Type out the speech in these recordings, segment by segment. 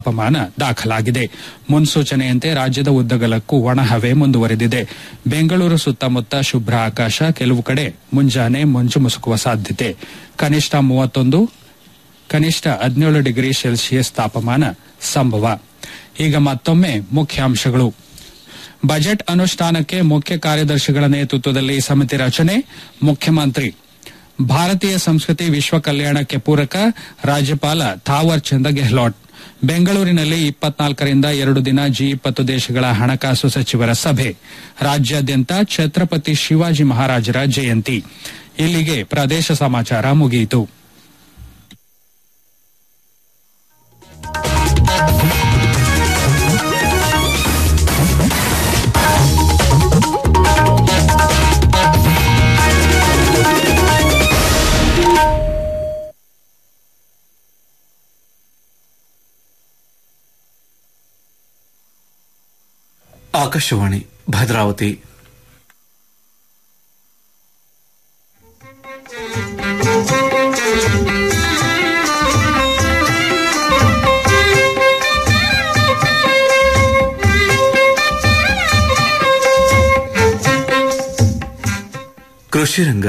ತಾಪಮಾನ ದಾಖಲಾಗಿದೆ ಮುನ್ಸೂಚನೆಯಂತೆ ರಾಜ್ಯದ ಉದ್ದಗಲಕ್ಕೂ ಒಣಹವೆ ಮುಂದುವರೆದಿದೆ ಬೆಂಗಳೂರು ಸುತ್ತಮುತ್ತ ಶುಭ್ರ ಆಕಾಶ ಕೆಲವು ಕಡೆ ಮುಂಜಾನೆ ಮಂಜು ಮುಸುಕುವ ಸಾಧ್ಯತೆ ಕನಿಷ್ಠ ಮೂವತ್ತೊಂದು ಕನಿಷ್ಠ ಹದಿನೇಳು ಡಿಗ್ರಿ ಸೆಲ್ಸಿಯಸ್ ತಾಪಮಾನ ಸಂಭವ ಈಗ ಮತ್ತೊಮ್ಮೆ ಮುಖ್ಯಾಂಶಗಳು ಬಜೆಟ್ ಅನುಷ್ಠಾನಕ್ಕೆ ಮುಖ್ಯ ಕಾರ್ಯದರ್ಶಿಗಳ ನೇತೃತ್ವದಲ್ಲಿ ಸಮಿತಿ ರಚನೆ ಮುಖ್ಯಮಂತ್ರಿ ಭಾರತೀಯ ಸಂಸ್ಕೃತಿ ವಿಶ್ವ ಕಲ್ಯಾಣಕ್ಕೆ ಪೂರಕ ರಾಜ್ಯಪಾಲ ಥಾವರ್ ಚಂದ ಗೆಹ್ಲೋಟ್ ಬೆಂಗಳೂರಿನಲ್ಲಿ ಇಪ್ಪತ್ನಾಲ್ಕರಿಂದ ಎರಡು ದಿನ ಜಿ ಇಪ್ಪತ್ತು ದೇಶಗಳ ಹಣಕಾಸು ಸಚಿವರ ಸಭೆ ರಾಜ್ಯಾದ್ಯಂತ ಛತ್ರಪತಿ ಶಿವಾಜಿ ಮಹಾರಾಜರ ಜಯಂತಿ ಇಲ್ಲಿಗೆ ಪ್ರದೇಶ ಸಮಾಚಾರ ಮುಗಿಯಿತು ಆಕಾಶವಾಣಿ ಭದ್ರಾವತಿ ಕೃಷಿ ರಂಗ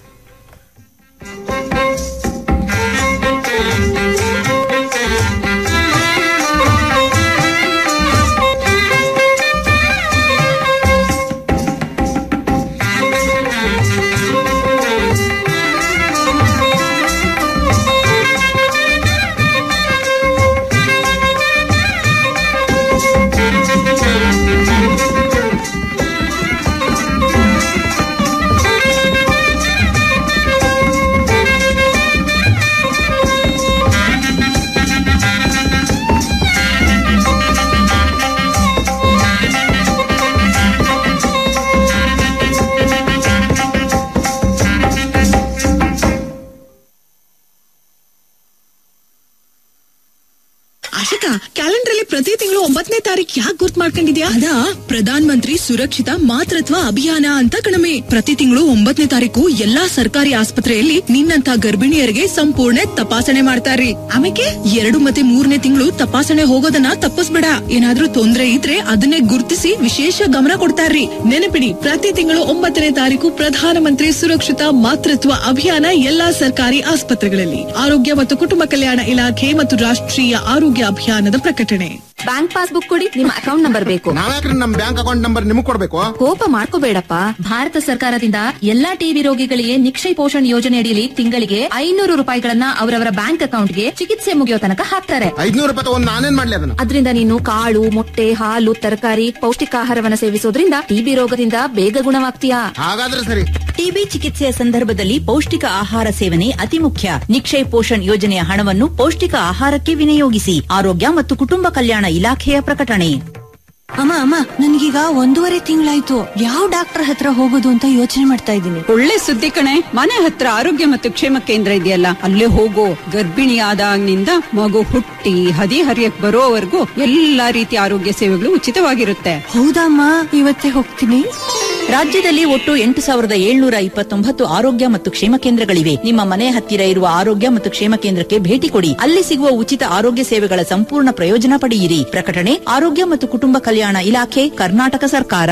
ಆಶಿಕಾ ಕ್ಯಾಲೆಂಡರ್ ಅಲ್ಲಿ ಪ್ರತಿ ತಿಂಗಳು ಒಂಬತ್ತನೇ ತಾರೀಕು ಯಾಕೆ ಗುರ್ತ್ ಮಾಡ್ಕೊಂಡಿದ್ಯಾ ಅದಾ ಪ್ರಧಾನ್ ಮಂತ್ರಿ ಸುರಕ್ಷಿತ ಮಾತೃತ್ವ ಅಭಿಯಾನ ಅಂತ ಕಣಮೆ ಪ್ರತಿ ತಿಂಗಳು ಒಂಬತ್ತನೇ ತಾರೀಕು ಎಲ್ಲಾ ಸರ್ಕಾರಿ ಆಸ್ಪತ್ರೆಯಲ್ಲಿ ನಿನ್ನಂತ ಗರ್ಭಿಣಿಯರಿಗೆ ಸಂಪೂರ್ಣ ತಪಾಸಣೆ ಮಾಡ್ತಾರ್ರಿ ಆಮೇಲೆ ಎರಡು ಮತ್ತೆ ಮೂರನೇ ತಿಂಗಳು ತಪಾಸಣೆ ಹೋಗೋದನ್ನ ತಪ್ಪಿಸ್ಬೇಡ ಏನಾದ್ರೂ ತೊಂದ್ರೆ ಇದ್ರೆ ಅದನ್ನೇ ಗುರುತಿಸಿ ವಿಶೇಷ ಗಮನ ಕೊಡ್ತಾರ್ರಿ ನೆನಪಿಡಿ ಪ್ರತಿ ತಿಂಗಳು ಒಂಬತ್ತನೇ ತಾರೀಕು ಪ್ರಧಾನಮಂತ್ರಿ ಸುರಕ್ಷಿತ ಮಾತೃತ್ವ ಅಭಿಯಾನ ಎಲ್ಲಾ ಸರ್ಕಾರಿ ಆಸ್ಪತ್ರೆಗಳಲ್ಲಿ ಆರೋಗ್ಯ ಮತ್ತು ಕುಟುಂಬ ಕಲ್ಯಾಣ ಇಲಾಖೆ ಮತ್ತು ರಾಷ್ಟ್ರೀಯ ಆರೋಗ್ಯ ಅಭಿಯಾನದ ಪ್ರಕಟಣೆ ಬ್ಯಾಂಕ್ ಪಾಸ್ಬುಕ್ ಕೊಡಿ ನಿಮ್ಮ ಅಕೌಂಟ್ ನಂಬರ್ ಬೇಕು ನಾವ್ಯಾಕ್ರಿ ನಮ್ ಬ್ಯಾಂಕ್ ಅಕೌಂಟ್ ನಂಬರ್ ನಿಮಗ್ ಕೊಡ್ಬೇಕು ಕೋಪ ಮಾಡ್ಕೋಬೇಡಪ್ಪ ಭಾರತ ಸರ್ಕಾರದಿಂದ ಎಲ್ಲಾ ಟಿಬಿ ರೋಗಿಗಳಿಗೆ ನಿಕ್ಷಯ ಪೋಷಣ್ ಯೋಜನೆ ಅಡಿಯಲ್ಲಿ ತಿಂಗಳಿಗೆ ಐನೂರು ರೂಪಾಯಿಗಳನ್ನ ಅವರವರ ಬ್ಯಾಂಕ್ ಅಕೌಂಟ್ಗೆ ಚಿಕಿತ್ಸೆ ಮುಗಿಯೋ ತನಕ ಹಾಕ್ತಾರೆ ಐದ್ನೂರು ರೂಪಾಯಿ ತಗೊಂಡ್ ನಾನೇನ್ ಮಾಡ್ಲಿ ಅದನ್ನ ಅದರಿಂದ ನೀನು ಕಾಳು ಮೊಟ್ಟೆ ಹಾಲು ತರಕಾರಿ ಪೌಷ್ಟಿಕಾಹಾರವನ್ನ ಸೇವಿಸೋದ್ರಿಂದ ಟಿಬಿ ರೋಗದಿಂದ ಬೇಗ ಗುಣವಾಗ್ತೀಯಾ ಹಾಗಾದ್ರೆ ಸರಿ ಟಿಬಿ ಚಿಕಿತ್ಸೆಯ ಸಂದರ್ಭದಲ್ಲಿ ಪೌಷ್ಟಿಕ ಆಹಾರ ಸೇವನೆ ಅತಿ ಮುಖ್ಯ ನಿಕ್ಷಯ್ ಪೋಷಣ್ ಯೋಜನೆಯ ಹಣವನ್ನು ಪೌಷ್ಟಿಕ ಆಹಾರಕ್ಕೆ ವಿನಿಯೋಗಿಸಿ ಆರೋಗ್ಯ ಮತ್ತು ಕುಟುಂಬ ಕಲ್ಯಾಣ ಇಲಾಖೆಯ ಪ್ರಕಟಣೆ ಅಮ್ಮ ಅಮ್ಮ ನನ್ಗೀಗ ಒಂದೂವರೆ ತಿಂಗಳಾಯ್ತು ಯಾವ ಡಾಕ್ಟರ್ ಹತ್ರ ಹೋಗೋದು ಅಂತ ಯೋಚನೆ ಮಾಡ್ತಾ ಇದ್ದೀನಿ ಒಳ್ಳೆ ಸುದ್ದಿ ಕಣೆ ಮನೆ ಹತ್ರ ಆರೋಗ್ಯ ಮತ್ತು ಕ್ಷೇಮ ಕೇಂದ್ರ ಇದೆಯಲ್ಲ ಅಲ್ಲೇ ಹೋಗೋ ಗರ್ಭಿಣಿ ಆದಾಗ್ನಿಂದ ಮಗು ಹುಟ್ಟಿ ಹದಿ ಹರಿಯಕ್ ಬರೋವರೆಗೂ ಎಲ್ಲಾ ರೀತಿಯ ಆರೋಗ್ಯ ಸೇವೆಗಳು ಉಚಿತವಾಗಿರುತ್ತೆ ಹೌದಮ್ಮ ಇವತ್ತೇ ಹೋಗ್ತೀನಿ ರಾಜ್ಯದಲ್ಲಿ ಒಟ್ಟು ಎಂಟು ಸಾವಿರದ ಏಳ್ನೂರ ಇಪ್ಪತ್ತೊಂಬತ್ತು ಆರೋಗ್ಯ ಮತ್ತು ಕ್ಷೇಮ ಕೇಂದ್ರಗಳಿವೆ ನಿಮ್ಮ ಮನೆ ಹತ್ತಿರ ಇರುವ ಆರೋಗ್ಯ ಮತ್ತು ಕ್ಷೇಮ ಕೇಂದ್ರಕ್ಕೆ ಭೇಟಿ ಕೊಡಿ ಅಲ್ಲಿ ಸಿಗುವ ಉಚಿತ ಆರೋಗ್ಯ ಸೇವೆಗಳ ಸಂಪೂರ್ಣ ಪ್ರಯೋಜನ ಪಡೆಯಿರಿ ಪ್ರಕಟಣೆ ಆರೋಗ್ಯ ಮತ್ತು ಕುಟುಂಬ ಕಲ್ಯಾಣ ಇಲಾಖೆ ಕರ್ನಾಟಕ ಸರ್ಕಾರ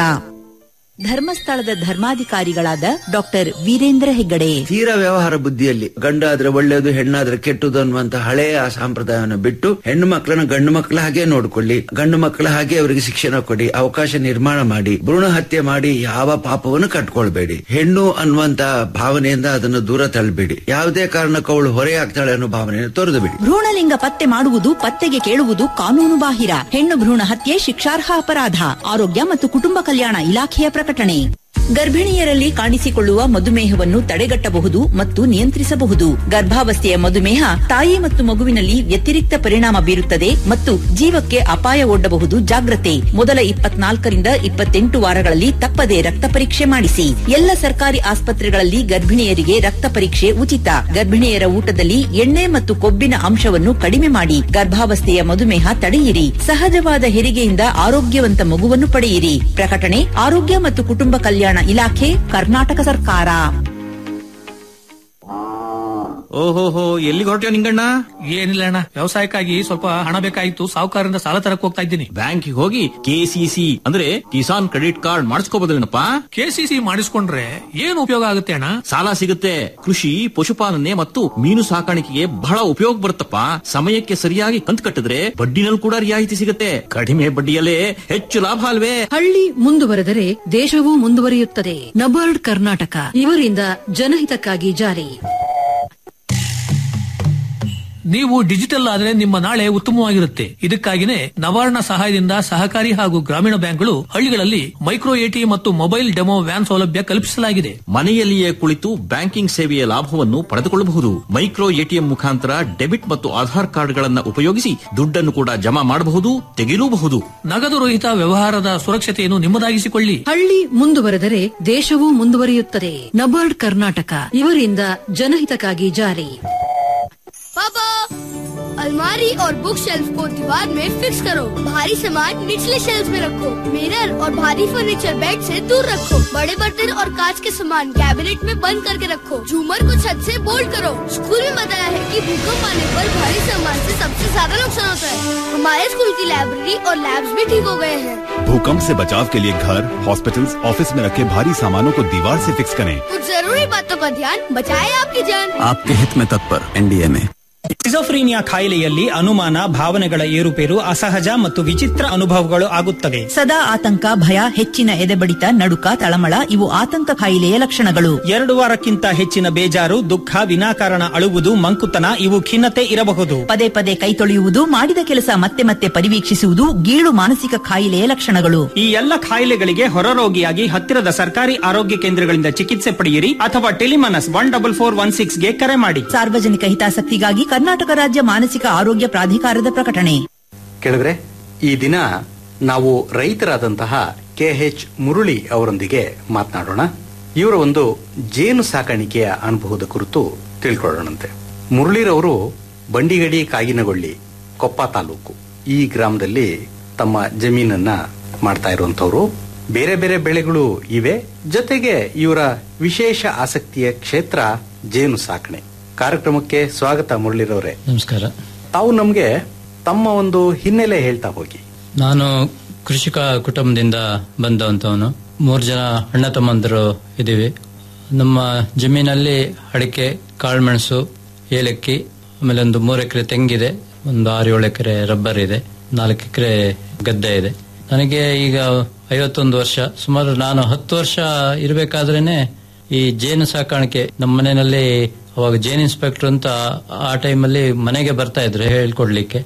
ಧರ್ಮಸ್ಥಳದ ಧರ್ಮಾಧಿಕಾರಿಗಳಾದ ಡಾಕ್ಟರ್ ವೀರೇಂದ್ರ ಹೆಗ್ಗಡೆ ತೀರ ವ್ಯವಹಾರ ಬುದ್ಧಿಯಲ್ಲಿ ಗಂಡಾದ್ರೆ ಒಳ್ಳೆಯದು ಹೆಣ್ಣಾದ್ರೆ ಕೆಟ್ಟದು ಅನ್ನುವಂತ ಹಳೆಯ ಆ ಸಂಪ್ರದಾಯವನ್ನು ಬಿಟ್ಟು ಹೆಣ್ಣು ಮಕ್ಕಳನ್ನ ಗಂಡು ಮಕ್ಕಳ ಹಾಗೆ ನೋಡ್ಕೊಳ್ಳಿ ಗಂಡು ಮಕ್ಕಳ ಹಾಗೆ ಅವರಿಗೆ ಶಿಕ್ಷಣ ಕೊಡಿ ಅವಕಾಶ ನಿರ್ಮಾಣ ಮಾಡಿ ಭ್ರೂಣ ಹತ್ಯೆ ಮಾಡಿ ಯಾವ ಪಾಪವನ್ನು ಕಟ್ಕೊಳ್ಬೇಡಿ ಹೆಣ್ಣು ಅನ್ನುವಂತ ಭಾವನೆಯಿಂದ ಅದನ್ನು ದೂರ ತಳ್ಳಬೇಡಿ ಯಾವುದೇ ಕಾರಣಕ್ಕೂ ಅವಳು ಹೊರೆ ಆಗ್ತಾಳೆ ಅನ್ನೋ ಭಾವನೆಯನ್ನು ತೊರೆದು ಬಿಡಿ ಭ್ರೂಣಲಿಂಗ ಪತ್ತೆ ಮಾಡುವುದು ಪತ್ತೆಗೆ ಕೇಳುವುದು ಕಾನೂನು ಬಾಹಿರ ಹೆಣ್ಣು ಭ್ರೂಣ ಹತ್ಯೆ ಶಿಕ್ಷಾರ್ಹ ಅಪರಾಧ ಆರೋಗ್ಯ ಮತ್ತು ಕುಟುಂಬ ಕಲ್ಯಾಣ ಇಲಾಖೆಯ ಪ್ರಕಟಣೆ ಗರ್ಭಿಣಿಯರಲ್ಲಿ ಕಾಣಿಸಿಕೊಳ್ಳುವ ಮಧುಮೇಹವನ್ನು ತಡೆಗಟ್ಟಬಹುದು ಮತ್ತು ನಿಯಂತ್ರಿಸಬಹುದು ಗರ್ಭಾವಸ್ಥೆಯ ಮಧುಮೇಹ ತಾಯಿ ಮತ್ತು ಮಗುವಿನಲ್ಲಿ ವ್ಯತಿರಿಕ್ತ ಪರಿಣಾಮ ಬೀರುತ್ತದೆ ಮತ್ತು ಜೀವಕ್ಕೆ ಅಪಾಯ ಒಡ್ಡಬಹುದು ಜಾಗ್ರತೆ ಮೊದಲ ಇಪ್ಪತ್ನಾಲ್ಕರಿಂದ ಇಪ್ಪತ್ತೆಂಟು ವಾರಗಳಲ್ಲಿ ತಪ್ಪದೆ ರಕ್ತ ಪರೀಕ್ಷೆ ಮಾಡಿಸಿ ಎಲ್ಲ ಸರ್ಕಾರಿ ಆಸ್ಪತ್ರೆಗಳಲ್ಲಿ ಗರ್ಭಿಣಿಯರಿಗೆ ರಕ್ತ ಪರೀಕ್ಷೆ ಉಚಿತ ಗರ್ಭಿಣಿಯರ ಊಟದಲ್ಲಿ ಎಣ್ಣೆ ಮತ್ತು ಕೊಬ್ಬಿನ ಅಂಶವನ್ನು ಕಡಿಮೆ ಮಾಡಿ ಗರ್ಭಾವಸ್ಥೆಯ ಮಧುಮೇಹ ತಡೆಯಿರಿ ಸಹಜವಾದ ಹೆರಿಗೆಯಿಂದ ಆರೋಗ್ಯವಂತ ಮಗುವನ್ನು ಪಡೆಯಿರಿ ಪ್ರಕಟಣೆ ಆರೋಗ್ಯ ಮತ್ತು ಕುಟುಂಬ ಕಲ್ಯಾಣ ಇಲಾಖೆ ಕರ್ನಾಟಕ ಸರ್ಕಾರ ಓಹೋಹೋ ಎಲ್ಲಿಗೆ ಹೊರಟ್ಯೋ ನಿಂಗಣ್ಣ ಏನಿಲ್ಲ ಅಣ್ಣ ವ್ಯವಸಾಯಕ್ಕಾಗಿ ಸ್ವಲ್ಪ ಹಣ ಬೇಕಾಗಿತ್ತು ಸಾಹುಕಾರರಿಂದ ಸಾಲ ತರಕ್ ಹೋಗ್ತಾ ಇದ್ದೀನಿ ಬ್ಯಾಂಕಿಗೆ ಹೋಗಿ ಕೆಸಿಸಿ ಅಂದ್ರೆ ಕಿಸಾನ್ ಕ್ರೆಡಿಟ್ ಕಾರ್ಡ್ ಮಾಡಿಸ್ಕೋಬೋದಲ್ಲೇನಪ್ಪ ಕೆಸಿಸಿ ಮಾಡಿಸ್ಕೊಂಡ್ರೆ ಏನು ಉಪಯೋಗ ಆಗುತ್ತೆ ಅಣ್ಣ ಸಾಲ ಸಿಗುತ್ತೆ ಕೃಷಿ ಪಶುಪಾಲನೆ ಮತ್ತು ಮೀನು ಸಾಕಾಣಿಕೆಗೆ ಬಹಳ ಉಪಯೋಗ ಬರುತ್ತಪ್ಪ ಸಮಯಕ್ಕೆ ಸರಿಯಾಗಿ ಕಂತು ಕಟ್ಟಿದ್ರೆ ಬಡ್ಡಿನಲ್ಲಿ ಕೂಡ ರಿಯಾಯಿತಿ ಸಿಗುತ್ತೆ ಕಡಿಮೆ ಬಡ್ಡಿಯಲ್ಲೇ ಹೆಚ್ಚು ಲಾಭ ಅಲ್ವೇ ಹಳ್ಳಿ ಮುಂದುವರೆದರೆ ದೇಶವೂ ಮುಂದುವರಿಯುತ್ತದೆ ನಬಾರ್ಡ್ ಕರ್ನಾಟಕ ಇವರಿಂದ ಜನಹಿತಕ್ಕಾಗಿ ಜಾರಿ ನೀವು ಡಿಜಿಟಲ್ ಆದ್ರೆ ನಿಮ್ಮ ನಾಳೆ ಉತ್ತಮವಾಗಿರುತ್ತೆ ಇದಕ್ಕಾಗಿನೇ ನವಾರ್ಣ ಸಹಾಯದಿಂದ ಸಹಕಾರಿ ಹಾಗೂ ಗ್ರಾಮೀಣ ಬ್ಯಾಂಕ್ಗಳು ಹಳ್ಳಿಗಳಲ್ಲಿ ಮೈಕ್ರೋ ಎಟಿಎಂ ಮತ್ತು ಮೊಬೈಲ್ ಡೆಮೋ ವ್ಯಾನ್ ಸೌಲಭ್ಯ ಕಲ್ಪಿಸಲಾಗಿದೆ ಮನೆಯಲ್ಲಿಯೇ ಕುಳಿತು ಬ್ಯಾಂಕಿಂಗ್ ಸೇವೆಯ ಲಾಭವನ್ನು ಪಡೆದುಕೊಳ್ಳಬಹುದು ಮೈಕ್ರೋ ಎಟಿಎಂ ಮುಖಾಂತರ ಡೆಬಿಟ್ ಮತ್ತು ಆಧಾರ್ ಕಾರ್ಡ್ಗಳನ್ನು ಉಪಯೋಗಿಸಿ ದುಡ್ಡನ್ನು ಕೂಡ ಜಮಾ ಮಾಡಬಹುದು ತೆಗೆಯಲೂಬಹುದು ನಗದು ರಹಿತ ವ್ಯವಹಾರದ ಸುರಕ್ಷತೆಯನ್ನು ನಿಮ್ಮದಾಗಿಸಿಕೊಳ್ಳಿ ಹಳ್ಳಿ ಮುಂದುವರೆದರೆ ದೇಶವೂ ಮುಂದುವರಿಯುತ್ತದೆ ನಬಾರ್ಡ್ ಕರ್ನಾಟಕ ಇವರಿಂದ ಜನಹಿತಕ್ಕಾಗಿ ಜಾರಿ पापा अलमारी और बुक शेल्फ को दीवार में फिक्स करो भारी सामान निचले शेल्फ में रखो मिरर और भारी फर्नीचर बेड से दूर रखो बड़े बर्तन और कांच के सामान कैबिनेट में बंद करके रखो झूमर को छत से बोल्ड करो स्कूल में बताया है कि भूकंप आने पर भारी सामान से सबसे ज्यादा नुकसान होता है हमारे स्कूल की लाइब्रेरी और लैब्स भी ठीक हो गए हैं भूकंप से बचाव के लिए घर हॉस्पिटल्स, ऑफिस में रखे भारी सामानों को दीवार से फिक्स करें कुछ जरूरी बातों का ध्यान बचाए आपकी जान आपके हित में तत्पर एनडीए में ಸಿಜೋಫ್ರೀನಿಯಾ ಕಾಯಿಲೆಯಲ್ಲಿ ಅನುಮಾನ ಭಾವನೆಗಳ ಏರುಪೇರು ಅಸಹಜ ಮತ್ತು ವಿಚಿತ್ರ ಅನುಭವಗಳು ಆಗುತ್ತವೆ ಸದಾ ಆತಂಕ ಭಯ ಹೆಚ್ಚಿನ ಎದೆಬಡಿತ ನಡುಕ ತಳಮಳ ಇವು ಆತಂಕ ಕಾಯಿಲೆಯ ಲಕ್ಷಣಗಳು ಎರಡು ವಾರಕ್ಕಿಂತ ಹೆಚ್ಚಿನ ಬೇಜಾರು ದುಃಖ ವಿನಾಕಾರಣ ಅಳುವುದು ಮಂಕುತನ ಇವು ಖಿನ್ನತೆ ಇರಬಹುದು ಪದೇ ಪದೇ ಕೈ ತೊಳೆಯುವುದು ಮಾಡಿದ ಕೆಲಸ ಮತ್ತೆ ಮತ್ತೆ ಪರಿವೀಕ್ಷಿಸುವುದು ಗೀಳು ಮಾನಸಿಕ ಕಾಯಿಲೆಯ ಲಕ್ಷಣಗಳು ಈ ಎಲ್ಲ ಕಾಯಿಲೆಗಳಿಗೆ ಹೊರರೋಗಿಯಾಗಿ ಹತ್ತಿರದ ಸರ್ಕಾರಿ ಆರೋಗ್ಯ ಕೇಂದ್ರಗಳಿಂದ ಚಿಕಿತ್ಸೆ ಪಡೆಯಿರಿ ಅಥವಾ Tele MANAS one double four one six ಗೆ ಕರೆ ಮಾಡಿ ಸಾರ್ವಜನಿಕ ಹಿತಾಸಕ್ತಿಗಾಗಿ ಕರ್ನಾಟಕ ರಾಜ್ಯ ಮಾನಸಿಕ ಆರೋಗ್ಯ ಪ್ರಾಧಿಕಾರದ ಪ್ರಕಟಣೆ ಕೇಳಿದ್ರೆ ಈ ದಿನ ನಾವು ರೈತರಾದಂತಹ ಕೆ ಎಚ್ ಮುರಳಿ ಅವರೊಂದಿಗೆ ಮಾತನಾಡೋಣ ಇವರ ಒಂದು ಜೇನು ಸಾಕಾಣಿಕೆಯ ಅನುಭವದ ಕುರಿತು ತಿಳ್ಕೊಳ್ಳೋಣಂತೆ ಮುರಳಿರವರು ಬಂಡಿಗಡಿ ಕಾಗಿನಗೊಳ್ಳಿ ಕೊಪ್ಪ ತಾಲೂಕು ಈ ಗ್ರಾಮದಲ್ಲಿ ತಮ್ಮ ಜಮೀನನ್ನ ಮಾಡ್ತಾ ಇರುವಂತವ್ರು ಬೇರೆ ಬೇರೆ ಬೆಳೆಗಳು ಇವೆ ಜೊತೆಗೆ ಇವರ ವಿಶೇಷ ಆಸಕ್ತಿಯ ಕ್ಷೇತ್ರ ಜೇನು ಸಾಕಣೆ ಕಾರ್ಯಕ್ರಮಕ್ಕೆ ಸ್ವಾಗತ ಮುರಳಿರವರೇ ನಮಸ್ಕಾರ ತಾವು ನಮ್ಗೆ ತಮ್ಮ ಒಂದು ಹಿನ್ನೆಲೆ ಹೇಳ್ತಾ ಹೋಗಿ ನಾನು ಕೃಷಿಕ ಕುಟುಂಬದಿಂದ ಬಂದಂತವನು ಮೂರು ಜನ ಅಣ್ಣ ತಮ್ಮಂದರು ಇದ್ದೀವಿ ನಮ್ಮ ಜಮೀನಲ್ಲಿ ಅಡಿಕೆ ಕಾಳುಮೆಣಸು ಏಲಕ್ಕಿ ಆಮೇಲೆ ಒಂದು ಮೂರು ಎಕರೆ ತೆಂಗಿದೆ ಒಂದು ಆರು ಏಳು ಎಕರೆ ರಬ್ಬರ್ ಇದೆ ನಾಲ್ಕು ಎಕರೆ ಗದ್ದೆ ಇದೆ ನನಗೆ ಈಗ ಐವತ್ತೊಂದು ವರ್ಷ ಸುಮಾರು ನಾನು ಹತ್ತು ವರ್ಷ ಇರಬೇಕಾದ್ರೇನೆ ಈ ಜೇನು ಸಾಕಾಣಿಕೆ ನಮ್ಮ ಮನೆಯಲ್ಲಿ ಅವಾಗ ಜೇನ್ ಇನ್ಸ್ಪೆಕ್ಟರ್ ಅಂತ ಆ ಟೈಮಲ್ಲಿ ಮನೆಗೆ ಬರ್ತಾ ಇದ್ರು ಹೇಳ್ಕೊಡ್ಲಿಕ್ಕೆ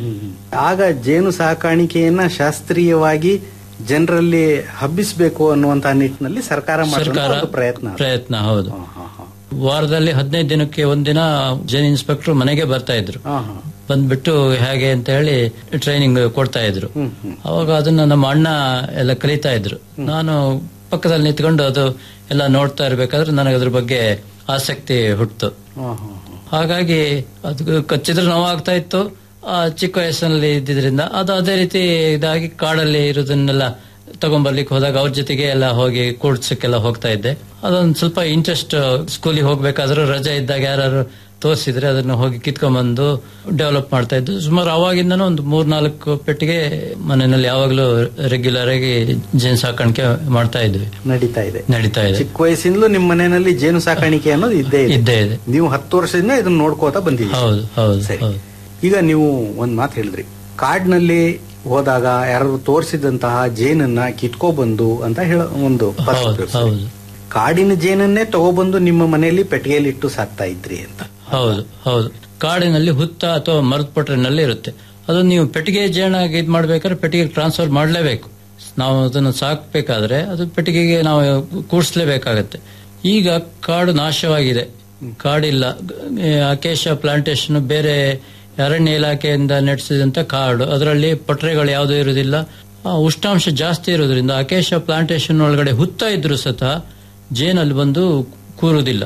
ಆಗ ಜೇನು ಸಾಕಾಣಿಕೆಯನ್ನ ಶಾಸ್ತ್ರೀಯವಾಗಿ ಜನರಲ್ಲಿ ಹಬ್ಬಿಸಬೇಕು ಅನ್ನುವಂತ ನಿಟ್ಟಿನಲ್ಲಿ ಸರ್ಕಾರ ಮಾಡಿದ ಸರ್ಕಾರ ಒಂದು ಪ್ರಯತ್ನ ಅದು. ಪ್ರಯತ್ನ ಹೌದು ವಾರದಲ್ಲಿ ಹದಿನೈದು ದಿನಕ್ಕೆ ಒಂದಿನ ಜೇನ್ ಇನ್ಸ್ಪೆಕ್ಟರ್ ಮನೆಗೆ ಬರ್ತಾ ಇದ್ರು ಹಾ, ಹಾ. ಬಂದ್ಬಿಟ್ಟು ಹೇಗೆ ಅಂತ ಹೇಳಿ ಟ್ರೈನಿಂಗ್ ಕೊಡ್ತಾ ಇದ್ರು ಅವಾಗ ಅದನ್ನ ನಮ್ಮ ಅಣ್ಣ ಎಲ್ಲ ಕಲಿತಾ ಇದ್ರು ನಾನು ಪಕ್ಕದಲ್ಲಿ ನಿಂತ್ಕೊಂಡು ಅದು ಎಲ್ಲ ನೋಡ್ತಾ ಇರ್ಬೇಕಾದ್ರೆ ನನಗೆ ಅದ್ರ ಬಗ್ಗೆ ಆಸಕ್ತಿ ಹುಟ್ಟಿತು ಹಾ, ಹಾ. ಹಾಗಾಗಿ ಅದು ಕಚ್ಚಿದ್ರೆ ನೋವಾಗ್ತಾ ಇತ್ತು ಆ ಚಿಕ್ಕ ವಯಸ್ಸಿನಲ್ಲಿ ಇದ್ದಿದ್ರಿಂದ ಅದು ಅದೇ ರೀತಿ ಇದಾಗಿ ಕಾಡಲ್ಲಿ ಇರೋದನ್ನೆಲ್ಲ ತಗೊಂಬರ್ಲಿಕ್ಕೆ ಹೋದಾಗ ಅವ್ರ ಜೊತೆಗೆ ಎಲ್ಲ ಹೋಗಿ ಕೂಡ್ಸಕ್ಕೆಲ್ಲ ಹೋಗ್ತಾ ಇದ್ದೆ ಅದೊಂದು ಸ್ವಲ್ಪ ಇಂಟ್ರೆಸ್ಟ್ ಸ್ಕೂಲಿಗೆ ಹೋಗ್ಬೇಕಾದ್ರೂ ರಜೆ ಇದ್ದಾಗ ಯಾರು ತೋರಿಸಿದ್ರೆ ಅದನ್ನ ಹೋಗಿ ಕಿತ್ಕೊಂಡ್ಬಂದು ಡೆವಲಪ್ ಮಾಡ್ತಾ ಇದ್ದು ಸುಮಾರು ಅವಾಗಿಂದನೂ ಒಂದು ಮೂರ್ನಾಲ್ಕು ಪೆಟ್ಟಿಗೆ ಮನೆಯಲ್ಲಿ ಯಾವಾಗಲೂ ರೆಗ್ಯುಲರ್ ಆಗಿ ಜೇನು ಸಾಕಾಣಿಕೆ ಮಾಡ್ತಾ ಇದ್ವಿ ನಡೀತಾ ಇದೆ ನಡೀತಾ ಇದೆ ಚಿಕ್ಕ ವಯಸ್ಸಿಂದಲೂ ನಿಮ್ಮ ಮನೆಯಲ್ಲಿ ಜೇನು ಸಾಕಾಣಿಕೆ ಅನ್ನೋದು ಇದ್ದೇ ಇದೆ ಇದ್ದೇ ಇದೆ ನೀವು ಹತ್ತು ವರ್ಷದಿಂದ ಇದನ್ನ ನೋಡ್ಕೋತಾ ಬಂದಿದ್ದೀರಿ ಹೌದು ಹೌದು ಸರಿ ಹೌದು ಈಗ ನೀವು ಒಂದ್ ಮಾತು ಹೇಳಿದ್ರಿ ಕಾಡ್ನಲ್ಲಿ ಹೋದಾಗ ಯಾರು ತೋರಿಸಿದಂತಹ ಜೇನನ್ನ ಕಿತ್ಕೊಬಂದು ಅಂತ ಹೇಳ ಒಂದು ಪದ ಹೌದು ಉಪಯೋಗಿಸಿದ್ರಿ. ಹೌದು ಕಾಡಿನ ಜೇನನ್ನೇ ತಗೊಬಂದು ನಿಮ್ಮ ಮನೆಯಲ್ಲಿ ಪೆಟ್ಟಿಗೆಯಲ್ಲಿ ಇಟ್ಟು ಸಾಕ್ತಾ ಇದ್ರಿ ಅಂತ ಹೌದು ಹೌದು ಕಾಡಿನಲ್ಲಿ ಹುತ್ತ ಅಥವಾ ಮರದ ಪೊಟ್ರಿನಲ್ಲಿ ಇರುತ್ತೆ ಅದು ನೀವು ಪೆಟ್ಟಿಗೆ ಜೇನಾಗಿ ಇದ್ ಮಾಡ್ಬೇಕಾದ್ರೆ ಪೆಟ್ಟಿಗೆ ಟ್ರಾನ್ಸ್ಫರ್ ಮಾಡಲೇಬೇಕು ನಾವು ಅದನ್ನು ಸಾಕ್ಬೇಕಾದ್ರೆ ಅದು ಪೆಟ್ಟಿಗೆಗೆ ನಾವು ಕೂಡಿಸ್ಲೇಬೇಕಾಗತ್ತೆ ಈಗ ಕಾಡು ನಾಶವಾಗಿದೆ ಕಾಡಿಲ್ಲ ಅಕೇಶ ಪ್ಲಾಂಟೇಶನ್ ಬೇರೆ ಅರಣ್ಯ ಇಲಾಖೆಯಿಂದ ನಡೆಸಿದಂತ ಕಾಡು ಅದರಲ್ಲಿ ಪೊಟ್ರೆಗಳು ಯಾವುದೂ ಇರುವುದಿಲ್ಲ ಆ ಉಷ್ಣಾಂಶ ಜಾಸ್ತಿ ಇರೋದ್ರಿಂದ ಅಕೇಶ ಪ್ಲಾಂಟೇಶನ್ ಒಳಗಡೆ ಹುತ್ತ ಇದ್ರು ಸತ ಜೇನಲ್ಲಿ ಬಂದು ಕೂರುವುದಿಲ್ಲ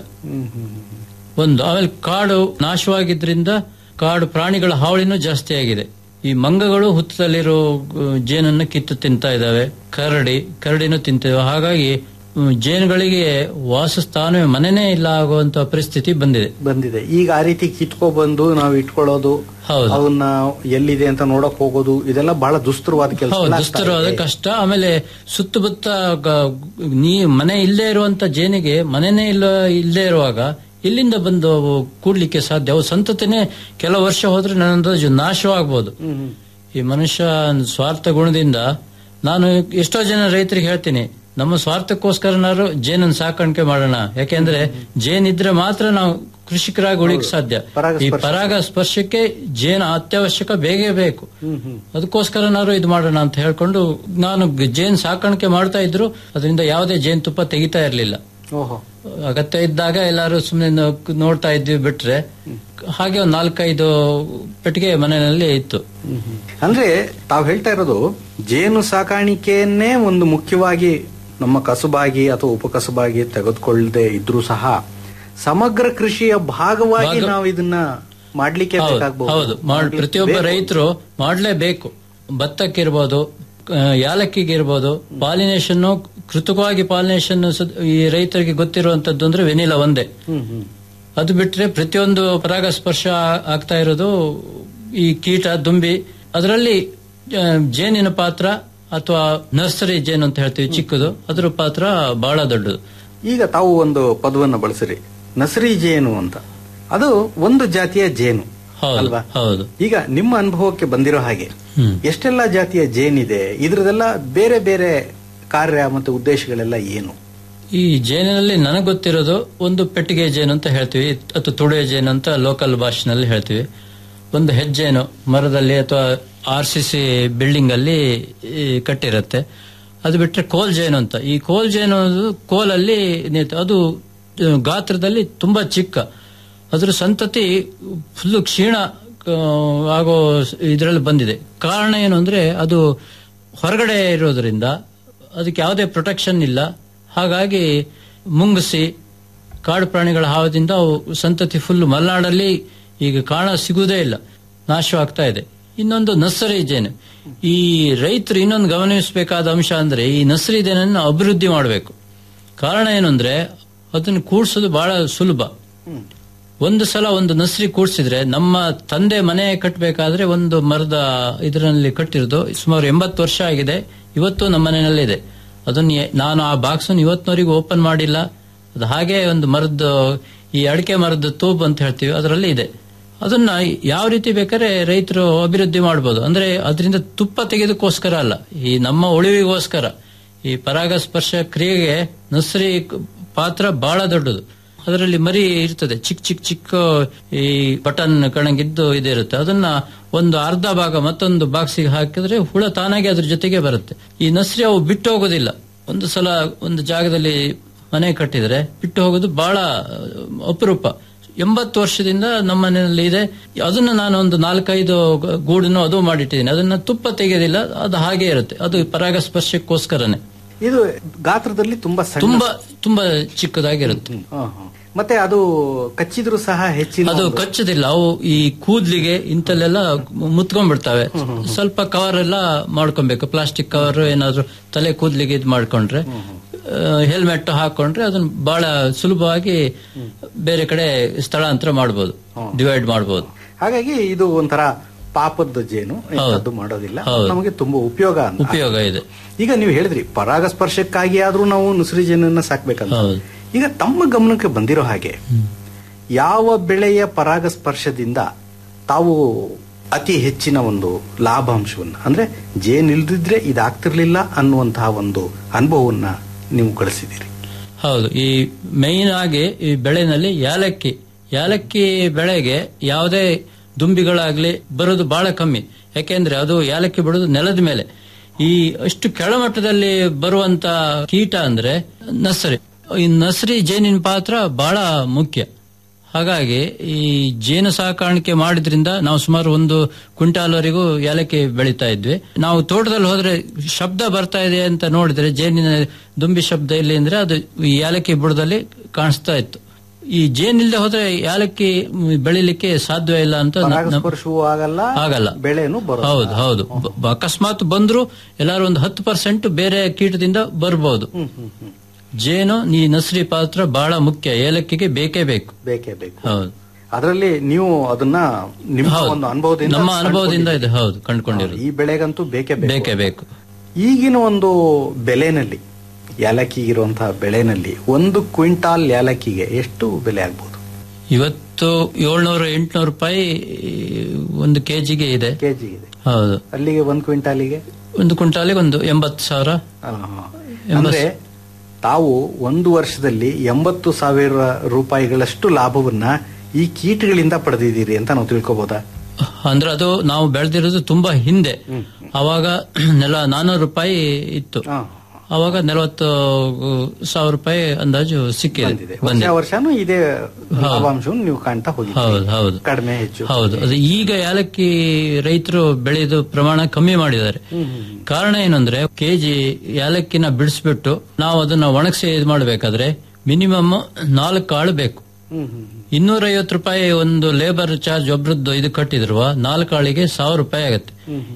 ಒಂದು ಆಮೇಲೆ ಕಾಡು ನಾಶವಾಗಿದ್ರಿಂದ ಕಾಡು ಪ್ರಾಣಿಗಳ ಹಾವಳಿನೂ ಜಾಸ್ತಿ ಆಗಿದೆ ಈ ಮಂಗಗಳು ಹುತ್ತದಲ್ಲಿರೋ ಅಹ್, ಜೇನನ್ನ ಕಿತ್ತು ತಿಂತಾ ಇದಾವೆ ಕರಡಿ ಕರಡಿನೂ ತಿಂತಿವೆ ಹಾಗಾಗಿ ಮ್, ಜೇನುಗಳಿಗೆ ವಾಸಸ್ಥಾನವೇ ಮನೆನೇ ಇಲ್ಲ ಆಗುವಂತ ಪರಿಸ್ಥಿತಿ ಬಂದಿದೆ ಬಂದಿದೆ ಈಗ ಆ ರೀತಿ ಕಿತ್ಕೊ ಬಂದು ನಾವು ಇಟ್ಕೊಳ್ಳೋದು ಹೌದು. ಅವನ್ನ ಎಲ್ಲಿದೆ ಅಂತ ನೋಡಕ್ ಹೋಗೋದು ಇದೆಲ್ಲ ಬಹಳ ದುಸ್ತರವಾದ ಕೆಲಸ ಹೌದು ದುಸ್ತರವಾದ ಕಷ್ಟ ಆಮೇಲೆ ಸುತ್ತಮುತ್ತ ಗ- ನೀ ಮನೆ ಇಲ್ಲದೆ ಇರುವಂತ ಜೇನಿಗೆ ಮನೆನೇ ಇಲ್ಲ ಇಲ್ಲದೆ ಇರುವಾಗ ಇಲ್ಲಿಂದ ಬಂದು ಅವು ಕೂಡ್ಲಿಕ್ಕೆ ಸಾಧ್ಯ ಅವು ಸಂತತಿನೇ ಕೆಲವು ವರ್ಷ ಹೋದ್ರೆ ನನ್ನ ಅಂದಾಜು ನಾಶವಾಗ್ಬೋದು ಈ ಮನುಷ್ಯ ಸ್ವಾರ್ಥ ಗುಣದಿಂದ ನಾನು ಎಷ್ಟೋ ಜನ ರೈತರಿಗೆ ಹೇಳ್ತೀನಿ ನಮ್ಮ ಸ್ವಾರ್ಥಕ್ಕೋಸ್ಕರನಾದ್ರು ಜೇನನ್ನು ಸಾಕಾಣಿಕೆ ಮಾಡೋಣ ಯಾಕೆಂದ್ರೆ ಜೇನಿದ್ರೆ ಮಾತ್ರ ನಾವು ಕೃಷಿಕರಾಗಿ ಉಳಿಕ್ ಸಾಧ್ಯ ಈ ಪರಾಗ ಸ್ಪರ್ಶಕ್ಕೆ ಜೇನು ಅತ್ಯವಶ್ಯಕ ಬೇಗೇ ಬೇಕು ಅದಕ್ಕೋಸ್ಕರನಾದ್ರು ಇದು ಮಾಡೋಣ ಅಂತ ಹೇಳ್ಕೊಂಡು ನಾನು ಗ- ಜೇನ್ ಸಾಕಾಣಿಕೆ ಮಾಡ್ತಾ ಇದ್ರು ಅದರಿಂದ ಯಾವುದೇ ಜೇನುತುಪ್ಪ ತೆಗಿತಾ ಇರ್ಲಿಲ್ಲ ಓಹೋ ಅಗತ್ಯ ಇದ್ದಾಗ ಎಲ್ಲಾರು ಸುಮ್ಮನೆ ನೋಡ್ತಾ ಇದ್ವಿ ಬಿಟ್ರೆ ಹಾಗೆ ಒಂದ್ ನಾಲ್ಕೈದು ಪೆಟ್ಟಿಗೆ ಮನೆಯಲ್ಲಿ ಇತ್ತು ಅಂದ್ರೆ ತಾವು ಹೇಳ್ತಾ ಇರೋದು ಜೇನು ಸಾಕಾಣಿಕೆಯನ್ನೇ ಒಂದು ಮುಖ್ಯವಾಗಿ ನಮ್ಮ ಕಸುಬಾಗಿ ಅಥವಾ ಉಪಕಸುಬಾಗಿ ತೆಗೆದುಕೊಳ್ಳದೆ ಇದ್ರೂ ಸಹ ಸಮಗ್ರ ಕೃಷಿಯ ಭಾಗವಾಗಿ ಭಾಗ- ನಾವು ಇದನ್ನ ಮಾಡ್ಲಿಕ್ಕೆ ಹೌದು, ಬೇಕಾಗಬಹುದು ಹೌದು ಮಾಡ್- ಪ್ರತಿಯೊಬ್ಬ ರೈತರು ಮಾಡ್ಲೇಬೇಕು ಭತ್ತಕ್ಕಿರ್ಬೋದು ಆ, ಯಾಲಕ್ಕಿಗಿರ್ಬೋದು ಪಾಲಿನೇಷನ್ ಕೃತಕವಾಗಿ ಪಾಲಿನೇಷನ್ ಈ ರೈತರಿಗೆ ಗೊತ್ತಿರುವಂತದ್ದು ಅಂದ್ರೆ ವೆನಿಲಾ ಒಂದೇ ಅದು ಬಿಟ್ರೆ ಪ್ರತಿಯೊಂದು ಪರಾಗಸ್ಪರ್ಶ ಆಗ್ತಾ ಇರೋದು ಈ ಕೀಟ ದುಂಬಿ ಅದರಲ್ಲಿ ಆ, ಜೇನಿನ ಪಾತ್ರ ಅಥವಾ ನರ್ಸರಿ ಜೇನು ಅಂತ ಹೇಳ್ತೀವಿ ಚಿಕ್ಕದು ಅದರ ಪಾತ್ರ ಬಹಳ ದೊಡ್ಡದು ಈಗ ತಾವು ಒಂದು ಪದವನ್ನು ಬಳಸಿರಿ ನಸರಿ ಜೇನು ಅಂತ ಅದು ಒಂದು ಜಾತಿಯ ಜೇನು ಹೌದು ಅಲ್ವಾ ಹೌದು ಈಗ ನಿಮ್ಮ ಅನುಭವಕ್ಕೆ ಬಂದಿರೋ ಹಾಗೆ ಹ್ಮ್. ಎಷ್ಟೆಲ್ಲ ಜಾತಿಯ ಜೇನಿದೆ ಇದ್ರದೆಲ್ಲ ಬೇರೆ ಬೇರೆ ಕಾರ್ಯ ಮತ್ತು ಉದ್ದೇಶಗಳೆಲ್ಲ ಏನು ಈ ಜೇನಿನಲ್ಲಿ ನನಗೆ ಗೊತ್ತಿರೋದು ಒಂದು ಪೆಟ್ಟಿಗೆ ಜೇನು ಅಂತ ಹೇಳ್ತೀವಿ ಅಥವಾ ತುಡೆ ಜೇನು ಅಂತ ಲೋಕಲ್ ಭಾಷೆನಲ್ಲಿ ಹೇಳ್ತೀವಿ ಒಂದು ಹೆಜ್ಜೇನು ಮರದಲ್ಲಿ ಅಥವಾ ಆರ್ ಸಿ ಸಿ ಬಿಲ್ಡಿಂಗ್ ಅಲ್ಲಿ ಈ, ಕಟ್ಟಿರುತ್ತೆ ಅದು ಬಿಟ್ರೆ ಕೋಲ್ ಜೇನು ಅಂತ ಈ ಕೋಲ್ ಜೇನು ಅನ್ನೋದು ಕೋಲಲ್ಲಿ ನಿಂತು- ಅದು ಆ, ಗಾತ್ರದಲ್ಲಿ ತುಂಬಾ ಚಿಕ್ಕ ಅದ್ರ ಸಂತತಿ ಫುಲ್ ಕ್ಷೀಣ ಆ, ಆಗೋ ಇದರಲ್ಲಿ ಬಂದಿದೆ ಕಾರಣ ಏನು ಅಂದ್ರೆ ಅದು ಹೊರಗಡೆ ಇರೋದ್ರಿಂದ ಅದಕ್ಕೆ ಯಾವುದೇ ಪ್ರೊಟೆಕ್ಷನ್ ಇಲ್ಲ ಹಾಗಾಗಿ ಮುಂಗುಸಿ ಕಾಡು ಪ್ರಾಣಿಗಳ ಹಾವದಿಂದ ಅವು ಸಂತತಿ ಫುಲ್ ಮಲೆನಾಡಲ್ಲಿ ಈಗ ಕಾಣ ಸಿಗುವುದೇ ಇಲ್ಲ ನಾಶವಾಗ್ತಾ ಇದೆ ಇನ್ನೊಂದು ನರ್ಸರಿ ಜೇನು ಈ ರೈತರು ಇನ್ನೊಂದು ಗಮನಿಸಬೇಕಾದ ಅಂಶ ಅಂದ್ರೆ ಈ ನರ್ಸರಿ ಜೇನನ್ನು ಅಭಿವೃದ್ಧಿ ಮಾಡಬೇಕು ಕಾರಣ ಏನು ಅಂದ್ರೆ ಅದನ್ನು ಕೂಡ್ಸೋದು ಬಹಳ ಸುಲಭ ಒಂದು ಸಲ ಒಂದು ನರ್ಸರಿ ಕೂಡ್ಸಿದ್ರೆ ನಮ್ಮ ತಂದೆ ಮನೆ ಕಟ್ಟಬೇಕಾದ್ರೆ ಒಂದು ಮರದ ಇದರಲ್ಲಿ ಕಟ್ಟಿರೋದು ಸುಮಾರು ಎಂಬತ್ತು ವರ್ಷ ಆಗಿದೆ ಇವತ್ತು ನಮ್ಮ ಮನೆಯಲ್ಲಿದೆ ಅದನ್ನ ಎ- ನಾನು ಆ ಬಾಕ್ಸ್ ಇವತ್ತಿನವರೆಗೂ ಓಪನ್ ಮಾಡಿಲ್ಲ ಅದು ಹಾಗೆ ಒಂದು ಮರದ ಈ ಅಡಿಕೆ ಮರದ ತೂಬ್ ಅಂತ ಹೇಳ್ತೀವಿ ಅದರಲ್ಲಿ ಇದೆ ಅದನ್ನ ಯಾವ ರೀತಿ ಬೇಕಾದ್ರೆ ರೈತರು ಅಭಿವೃದ್ಧಿ ಮಾಡಬಹುದು ಅಂದ್ರೆ ಅದರಿಂದ ತುಪ್ಪ ತೆಗೆದಕ್ಕೋಸ್ಕರ ಅಲ್ಲ ಈ ನಮ್ಮ ಉಳಿವಿಗೋಸ್ಕರ ಈ ಪರಾಗಸ್ಪರ್ಶ ಕ್ರಿಯೆಗೆ ನರ್ಸರಿ ಪಾತ್ರ ಬಹಳ ದೊಡ್ಡದು ಅದರಲ್ಲಿ ಮರಿ ಇರ್ತದೆ ಚಿಕ್ಕ ಚಿಕ್ಕ ಚಿಕ್ಕ ಈ ಬಟನ್ ಕಣಗಿದ್ದು ಇದಿರುತ್ತೆ ಅದನ್ನ ಒಂದು ಅರ್ಧ ಭಾಗ ಮತ್ತೊಂದು ಬಾಕ್ಸಿಗೆ ಹಾಕಿದ್ರೆ ಹುಳ ತಾನಾಗಿ ಅದ್ರ ಜೊತೆಗೆ ಬರುತ್ತೆ ಈ ನರ್ಸರಿ ಅವು ಬಿಟ್ಟು ಹೋಗೋದಿಲ್ಲ ಒಂದು ಸಲ ಒಂದು ಜಾಗದಲ್ಲಿ ಮನೆ ಕಟ್ಟಿದ್ರೆ ಬಿಟ್ಟು ಹೋಗೋದು ಬಹಳ ಅಪರೂಪ ಎಂಬತ್ತು ವರ್ಷದಿಂದ ನಮ್ಮ ಮನೆಯಲ್ಲಿ ಇದೆ ಅದನ್ನ ನಾನು ಒಂದು ನಾಲ್ಕೈದು ಗೂಡನ್ನು ಅದು ಮಾಡಿಟ್ಟಿದ್ದೀನಿ ಅದನ್ನ ತುಪ್ಪ ತೆಗೆಯೋದಿಲ್ಲ ಅದು ಹಾಗೆ ಇರುತ್ತೆ ಅದು ಪರಾಗಸ್ಪರ್ಶಕ್ಕೋಸ್ಕರನೇ ಇದು ಗಾತ್ರದಲ್ಲಿ ತುಂಬಾ ಸಣ್ಣ ತುಂಬಾ ತುಂಬಾ ಚಿಕ್ಕದಾಗಿರುತ್ತೆ ಹಾ, ಹಾ. ಮತ್ತೆ ಅದು ಕಚ್ಚಿದ್ರು ಸಹ ಹೆಚ್ಚಿನ ಅದು ಒಂದು- ಕಚ್ಚೋದಿಲ್ಲ ಅವು ಈ ಕೂದ್ಲಿಗೆ ಇಂತಲ್ಲೆಲ್ಲ ಮುತ್ಕೊಂಡ್ಬಿಡ್ತಾವೆ ಸ್ವಲ್ಪ ಕವರ್ ಎಲ್ಲ ಮಾಡ್ಕೊಬೇಕು ಪ್ಲಾಸ್ಟಿಕ್ ಕವರ್ ಏನಾದ್ರು ತಲೆ ಕೂದ್ಲಿಗೆ ಇದು ಮಾಡ್ಕೊಂಡ್ರೆ ಹೆಲ್ಮೆಟ್ ಹಾಕೊಂಡ್ರೆ ಅದನ್ನ ಬಹಳ ಸುಲಭವಾಗಿ ಬೇರೆ ಕಡೆ ಸ್ಥಳಾಂತರ ಮಾಡಬಹುದು ಡಿವೈಡ್ ಮಾಡಬಹುದು ಹಾಗಾಗಿ ಇದು ಒಂಥರ ಪಾಪದ ಜೇನು ಇಂಥದ್ದು ಮಾಡೋದಿಲ್ಲ ಹೌದು. ನಮಗೆ ತುಂಬಾ ಉಪಯೋಗ ಅಂತ ಉಪಯೋಗ ಇದೆ ಈಗ ನೀವು ಹೇಳಿದ್ರಿ ಪರಾಗಸ್ಪರ್ಶಕ್ಕಾಗಿ ಆದ್ರೂ ನಾವು ನುಸುರಿ ಜೇನನ್ನ ಸಾಕ್ಬೇಕಂತ ಈಗ ತಮ್ಮ ಗಮನಕ್ಕೆ ಬಂದಿರೋ ಹಾಗೆ ಯಾವ ಬೆಳೆಯ ಪರಾಗಸ್ಪರ್ಶದಿಂದ ತಾವು ಅತಿ ಹೆಚ್ಚಿನ ಒಂದು ಲಾಭಾಂಶವನ್ನ ಅಂದ್ರೆ ಜೇನ್ ಇಲ್ದಿದ್ರೆ ಇದಾಗ್ತಿರ್ಲಿಲ್ಲ ಅನ್ನುವಂತಹ ಒಂದು ಅನುಭವವನ್ನ ನೀವು ಗಳಿಸಿದ್ದೀರಿ ಹೌದು ಈ ಮೇಯ್ನ್ ಆಗಿ ಈ ಬೆಳೆನಲ್ಲಿ ಯಾಲಕ್ಕಿ ಯಾಲಕ್ಕಿ ಬೆಳೆಗೆ ಯಾವುದೇ ದುಂಬಿಗಳಾಗ್ಲಿ ಬರೋದು ಬಹಳ ಕಮ್ಮಿ ಯಾಕೆಂದ್ರೆ ಅದು ಯಾಲಕ್ಕಿ ಬಿಡೋದು ನೆಲದ ಮೇಲೆ ಈ ಅಷ್ಟು ಕೆಳಮಟ್ಟದಲ್ಲಿ ಬರುವಂತ ಕೀಟ ಅಂದ್ರೆ ನರ್ಸರಿ ಈ ನರ್ಸರಿ ಜೇನಿನ ಪಾತ್ರ ಬಹಳ ಮುಖ್ಯ ಹಾಗಾಗಿ ಈ ಜೇನು ಸಾಕಾಣಿಕೆ ಮಾಡಿದ್ರಿಂದ ನಾವು ಸುಮಾರು ಒಂದು ಕ್ವಿಂಟಾಲ್ವರೆಗೂ ಏಲಕ್ಕಿ ಬೆಳೀತಾ ಇದ್ವಿ ನಾವು ತೋಟದಲ್ಲಿ ಹೋದ್ರೆ ಶಬ್ದ ಬರ್ತಾ ಇದೆ ಅಂತ ನೋಡಿದ್ರೆ ಜೇನಿನ ದುಂಬಿ ಶಬ್ದ ಇಲ್ಲಿ ಅಂದ್ರೆ ಅದು ಈ ಏಲಕ್ಕಿ ಬುಡದಲ್ಲಿ ಕಾಣಿಸ್ತಾ ಇತ್ತು ಈ ಜೇನಿಲ್ಲದೆ ಹೋದ್ರೆ ಏಲಕ್ಕಿ ಬೆಳಿಲಿಕ್ಕೆ ಸಾಧ್ಯ ಇಲ್ಲ ಅಂತ ನ- ನ- ಪರಾಗಸ್ಪರ್ಶವೂ ಆಗಲ್ಲ ಆಗಲ್ಲ ಬೆಳೆನೂ ಬರೋದು ಹೌದು ಹೌದು ಬ- ಬ- ಅಕಸ್ಮಾತ್ ಬಂದ್ರು ಎಲ್ಲಾರು ಒಂದು ಹತ್ತು ಪರ್ಸೆಂಟ್ ಬೇರೆ ಕೀಟದಿಂದ ಬರ್ಬೋದು ಜೇನು ಈ ನಸ್ರಿ ಪಾತ್ರ ಬಹಳ ಮುಖ್ಯ ಏಲಕ್ಕಿಗೆ ಬೇಕೇ ಬೇಕು ಬೇಕೇ ಬೇಕು ಹೌದು ಅದರಲ್ಲಿ ನೀವು ಅದನ್ನ ನಿಮ್ಮ ಹೌದು. ಒಂದು ಅನುಭವದಿಂದ ನಮ್ಮ ಅನುಭವದಿಂದ ಕಂಡ್ಕೊಂಡಿದ್ದೀರಿ. ಇದೆ ಹೌದು ಕಂಡುಕೊಂಡಿರೋದು ಈ ಬೆಳೆಗಂತೂ ಬೇಕೇ ಬೇಕು ಬೇಕೇ ಬೇಕು ಈಗಿನ ಒಂದು ಬೆಲೆನಲ್ಲಿ ಏಲಕ್ಕಿ ಇರುವಂತಹ ಬೆಳೆನಲ್ಲಿ ಒಂದು ಕ್ವಿಂಟಾಲ್ ಏಲಕ್ಕಿಗೆ ಎಷ್ಟು ಬೆಲೆ ಆಗ್ಬೋದು ಇವತ್ತು ಏಳ್ನೂರು ಎಂಟ್ನೂರು ರೂಪಾಯಿ ಒಂದು ಕೆಜಿಗೆ ಇದೆ ಕೆಜಿ ಇದೆ ಹೌದು ಅಲ್ಲಿಗೆ ಒಂದು ಕ್ವಿಂಟಾಲಿಗೆ ಒಂದು ಕ್ವಿಂಟಾಲಿಗೆ ಒಂದು ಎಂಬತ್ತು ಸಾವಿರ ಅಂದ್ರೆ ತಾವು ಒಂದು ವರ್ಷದಲ್ಲಿ ಎಂಬತ್ತು ಸಾವಿರ ರೂಪಾಯಿಗಳಷ್ಟು ಲಾಭವನ್ನ ಈ ಕೀಟಗಳಿಂದ ಪಡೆದಿದ್ದೀರಿ ಅಂತ ನಾವು ತಿಳ್ಕೊಬೋದಾ ಅಂದ್ರೆ ಅದು ನಾವು ಬೆಳೆದಿರೋದು ತುಂಬಾ ಹಿಂದೆ ಅವಾಗ ನೆಲ ನಾನ್ನೂರು ರೂಪಾಯಿ ಇತ್ತು ಅವಾಗ ನಲವತ್ತು ಸಾವಿರ ರೂಪಾಯಿ ಅಂದಾಜು ಸಿಕ್ಕಿದೆ ವರ್ಷ ಬಂದಿದೆ ವರ್ಷನೂ ಇದೇ ಲಾಭಾಂಶವನ್ನು ನೀವು ಕಾಣ್ತಾ ಹೌದು ಹೋಗಿದ್ದೀರಿ ಹೌದು ಕಡಿಮೆ ಹೆಚ್ಚು ಹೌದು ಅದು ಈಗ ಏಲಕ್ಕಿ ರೈತರು ಬೆಳೆಯೋದು ಪ್ರಮಾಣ ಕಮ್ಮಿ ಮಾಡಿದ್ದಾರೆ ಕಾರಣ ಏನಂದ್ರೆ ಕೆಜಿ ಏಲಕ್ಕಿನ ಬಿಡಿಸ್ಬಿಟ್ಟು ನಾವು ಅದನ್ನ ಒಣಗಿಸಿ ಇದು ಮಾಡಬೇಕಾದ್ರೆ ಮಿನಿಮಮ್ ನಾಲ್ಕು ಕಾಳು ಬೇಕು ಇನ್ನೂರ ಐವತ್ತು ರೂಪಾಯಿ ಒಂದು ಲೇಬರ್ ಚಾರ್ಜ್ ಒಬ್ರದ್ದು ಇದು ಕಟ್ಟಿದ್ರು ನಾಲ್ಕು ಆಳಿಗೆ ಸಾವಿರ ರೂಪಾಯಿ ಆಗುತ್ತೆ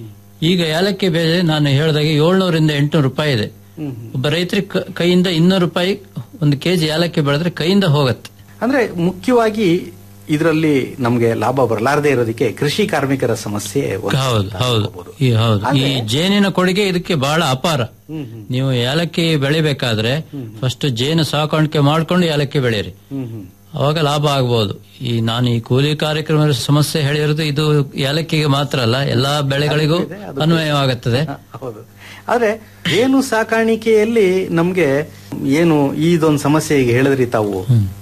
ಈಗ ಏಲಕ್ಕಿ ಬೆಲೆ ನಾನು ಹೇಳಿದಾಗೆ ಏಳ್ನೂರಿಂದ ಎಂಟುನೂರು ರೂಪಾಯಿ ಇದೆ ಒಬ್ಬ ರೈತರಿಗೆ ಕೈಯಿಂದ ಇನ್ನೂರು ರೂಪಾಯಿ ಒಂದು ಕೆಜಿ ಏಲಕ್ಕಿ ಬೆಳೆದ್ರೆ ಕೈಯಿಂದ ಹೋಗತ್ತೆ ಅಂದ್ರೆ ಮುಖ್ಯವಾಗಿ ಇದರಲ್ಲಿ ನಮಗೆ ಲಾಭ ಬರಲಾರದೆ ಇರೋದಕ್ಕೆ ಕೃಷಿ ಕಾರ್ಮಿಕರ ಸಮಸ್ಯೆ ಒಂದು ಹೌದು ಹೌದು ಈ ಹೌದು ಈ ಜೇನಿನ ಕೊಡುಗೆ ಇದಕ್ಕೆ ಬಹಳ ಅಪಾರ ನೀವು ಏಲಕ್ಕಿ ಬೆಳಿಬೇಕಾದ್ರೆ ಫಸ್ಟ್ ಜೇನು ಸಾಕಾಣಿಕೆ ಮಾಡ್ಕೊಂಡು ಏಲಕ್ಕಿ ಬೆಳೀರಿ ಅವಾಗ ಲಾಭ ಆಗ್ಬಹುದು ಈ ನಾನು ಈ ಕೂಲಿ ಕಾರ್ಯಕ್ರಮದ ಸಮಸ್ಯೆ ಹೇಳಿರೋದು ಇದು ಏಲಕ್ಕಿಗೆ ಮಾತ್ರ ಅಲ್ಲ ಎಲ್ಲಾ ಬೆಳೆಗಳಿಗೂ ಅನ್ವಯವಾಗುತ್ತದೆ ಹೌದು ಆದ್ರೆ ಜೇನು ಸಾಕಾಣಿಕೆಯಲ್ಲಿ ನಮ್ಗೆ ಏನು ಇದೊಂದು ಸಮಸ್ಯೆ ಈಗ ಹೇಳಿದ್ರಿ ತಾವು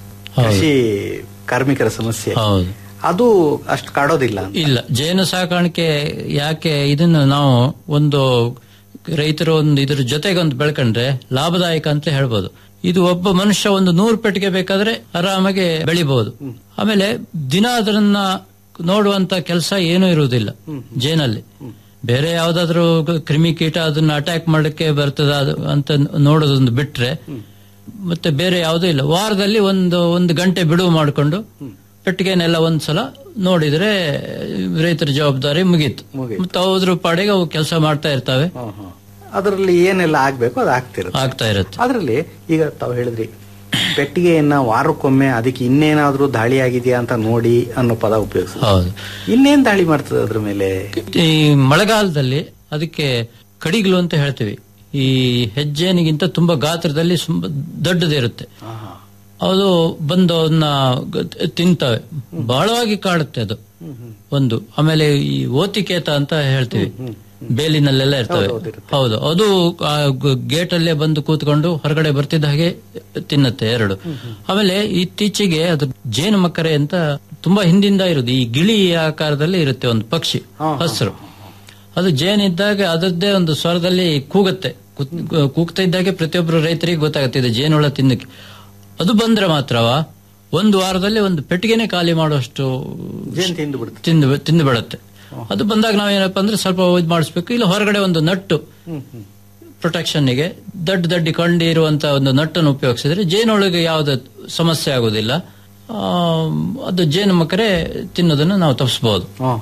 ಕೃಷಿ ಕಾರ್ಮಿಕರ ಸಮಸ್ಯೆ ಹೌದು ಅದು ಅಷ್ಟು ಕಾಡೋದಿಲ್ಲ ಇಲ್ಲ ಜೇನು ಸಾಕಾಣಿಕೆ ಯಾಕೆ ಇದನ್ನು ನಾವು ಒಂದು ರೈತರು ಒಂದು ಇದ್ರ ಜೊತೆಗೆ ಒಂದು ಬೆಳ್ಕೊಂಡ್ರೆ ಲಾಭದಾಯಕ ಅಂತ ಹೇಳ್ಬೋದು ಇದು ಒಬ್ಬ ಮನುಷ್ಯ ಒಂದು ನೂರು ಪೆಟ್ಟಿಗೆ ಬೇಕಾದ್ರೆ ಆರಾಮಾಗಿ ಬೆಳಿಬಹುದು ಆಮೇಲೆ ದಿನ ಅದನ್ನ ನೋಡುವಂತ ಕೆಲಸ ಏನೂ ಇರುವುದಿಲ್ಲ ಜೇನಲ್ಲಿ ಬೇರೆ ಯಾವ್ದಾದ್ರು ಕ್ರಿಮಿ ಕೀಟ ಅದನ್ನ ಅಟ್ಯಾಕ್ ಮಾಡಕ್ಕೆ ಬರ್ತದ ಅಂತ ನೋಡೋದೊಂದು ಬಿಟ್ರೆ ಮತ್ತೆ ಬೇರೆ ಯಾವುದೂ ಇಲ್ಲ ವಾರದಲ್ಲಿ ಒಂದು ಒಂದು ಗಂಟೆ ಬಿಡುವು ಮಾಡಿಕೊಂಡು ಪೆಟ್ಟಿಗೆನೆಲ್ಲ ಒಂದ್ಸಲ ನೋಡಿದ್ರೆ ರೈತರ ಜವಾಬ್ದಾರಿ ಮುಗೀತು ಮತ್ತೆ ಅದ್ರ ಪಾಡಿಗೆ ಅವು ಕೆಲಸ ಮಾಡ್ತಾ ಇರ್ತವೆ ಅದರಲ್ಲಿ ಏನೆಲ್ಲ ಆಗ್ಬೇಕು ಅದು ಆಗ್ತಿರುತ್ತೆ ಆಗ್ತಾ ಇರುತ್ತೆ ಅದರಲ್ಲಿ ಈಗ ತಾವು ಹೇಳಿದ್ರಿ ಪೆಟ್ಟಿಗೆಯನ್ನ ವಾರಕ್ಕೊಮ್ಮೆ ಅದಕ್ಕೆ ಇನ್ನೇನಾದ್ರೂ ದಾಳಿ ಆಗಿದೆಯಾ ಅಂತ ನೋಡಿ ಅನ್ನೋ ಪದ ಉಪಯೋಗಿಸ ಹೌದು ಇನ್ನೇನ್ ದಾಳಿ ಮಾಡ್ತದೆ ಅದ್ರ ಮೇಲೆ ಈ ಮಳೆಗಾಲದಲ್ಲಿ ಅದಕ್ಕೆ ಕಡಿಗಳು ಅಂತ ಹೇಳ್ತೀವಿ ಈ ಹೆಜ್ಜೆನಿಗಿಂತ ತುಂಬಾ ಗಾತ್ರದಲ್ಲಿ ಸುಂಬ- ದೊಡ್ಡದಿರುತ್ತೆ ಅದು ಬಂದು ಅವನ್ನ ಗ- ತಿಂತವೆ ಬಹಳವಾಗಿ ಕಾಡುತ್ತೆ ಅದು ಒಂದು ಆಮೇಲೆ ಈ ಓತಿಕೇತ ಅಂತ ಹೇಳ್ತೀವಿ ಬೇಲಿನಲ್ಲೆಲ್ಲ ಇರ್ತವೆ ಹೌದು ಅದು ಗೇಟ್ ಅಲ್ಲೇ ಬಂದು ಕೂತ್ಕೊಂಡು ಹೊರಗಡೆ ಬರ್ತಿದ್ದ ಹಾಗೆ ತಿನ್ನತ್ತೆ ಎರಡು ಆಮೇಲೆ ಇತ್ತೀಚೆಗೆ ಅದು ಜೇನು ಮಕ್ಕರೆ ಅಂತ ತುಂಬಾ ಹಿಂದಿಂದ ಇರುದು ಈ ಗಿಳಿ ಆಕಾರದಲ್ಲಿ ಇರುತ್ತೆ ಒಂದು ಪಕ್ಷಿ ಹಸಿರು ಅದು ಜೇನಿದ್ದಾಗ ಅದರದ್ದೇ ಒಂದು ಸ್ವರದಲ್ಲಿ ಕೂಗತ್ತೆ ಕೂತ್- ಕೂಗ್ತಾ ಇದ್ದಾಗೆ ಪ್ರತಿಯೊಬ್ಬರು ರೈತರಿಗೆ ಗೊತ್ತಾಗುತ್ತೆ ಇದು ಜೇನುಳ ತಿನ್ನಕ್ಕೆ ಅದು ಬಂದ್ರೆ ಮಾತ್ರವ ಒಂದು ವಾರದಲ್ಲಿ ಒಂದು ಪೆಟ್ಟಿಗೆನೆ ಖಾಲಿ ಮಾಡುವಷ್ಟು ತಿಂದು ತಿಂದು ಬಿಡುತ್ತೆ ಅದು ಬಂದಾಗ ನಾವೇನಪ್ಪ ಅಂದ್ರೆ ಸ್ವಲ್ಪ ಇದು ಮಾಡಿಸ್ಬೇಕು ಇಲ್ಲ ಹೊರಗಡೆ ಒಂದು ನಟ್ಟು ಪ್ರೊಟೆಕ್ಷನ್ಗೆ ದಡ್ಡ ದಡ್ಡಿ ಕಂಡು ಇರುವಂತ ಒಂದು ನಟ್ಟನ್ನು ಉಪಯೋಗಿಸಿದ್ರೆ ಜೇನೊಳಗೆ ಯಾವುದೇ ಸಮಸ್ಯೆ ಆಗುದಿಲ್ಲ ಆ, ಅದು ಜೇನು ಮಕರೆ ತಿನ್ನೋದನ್ನು ನಾವು ತಪ್ಪಿಸಬಹುದು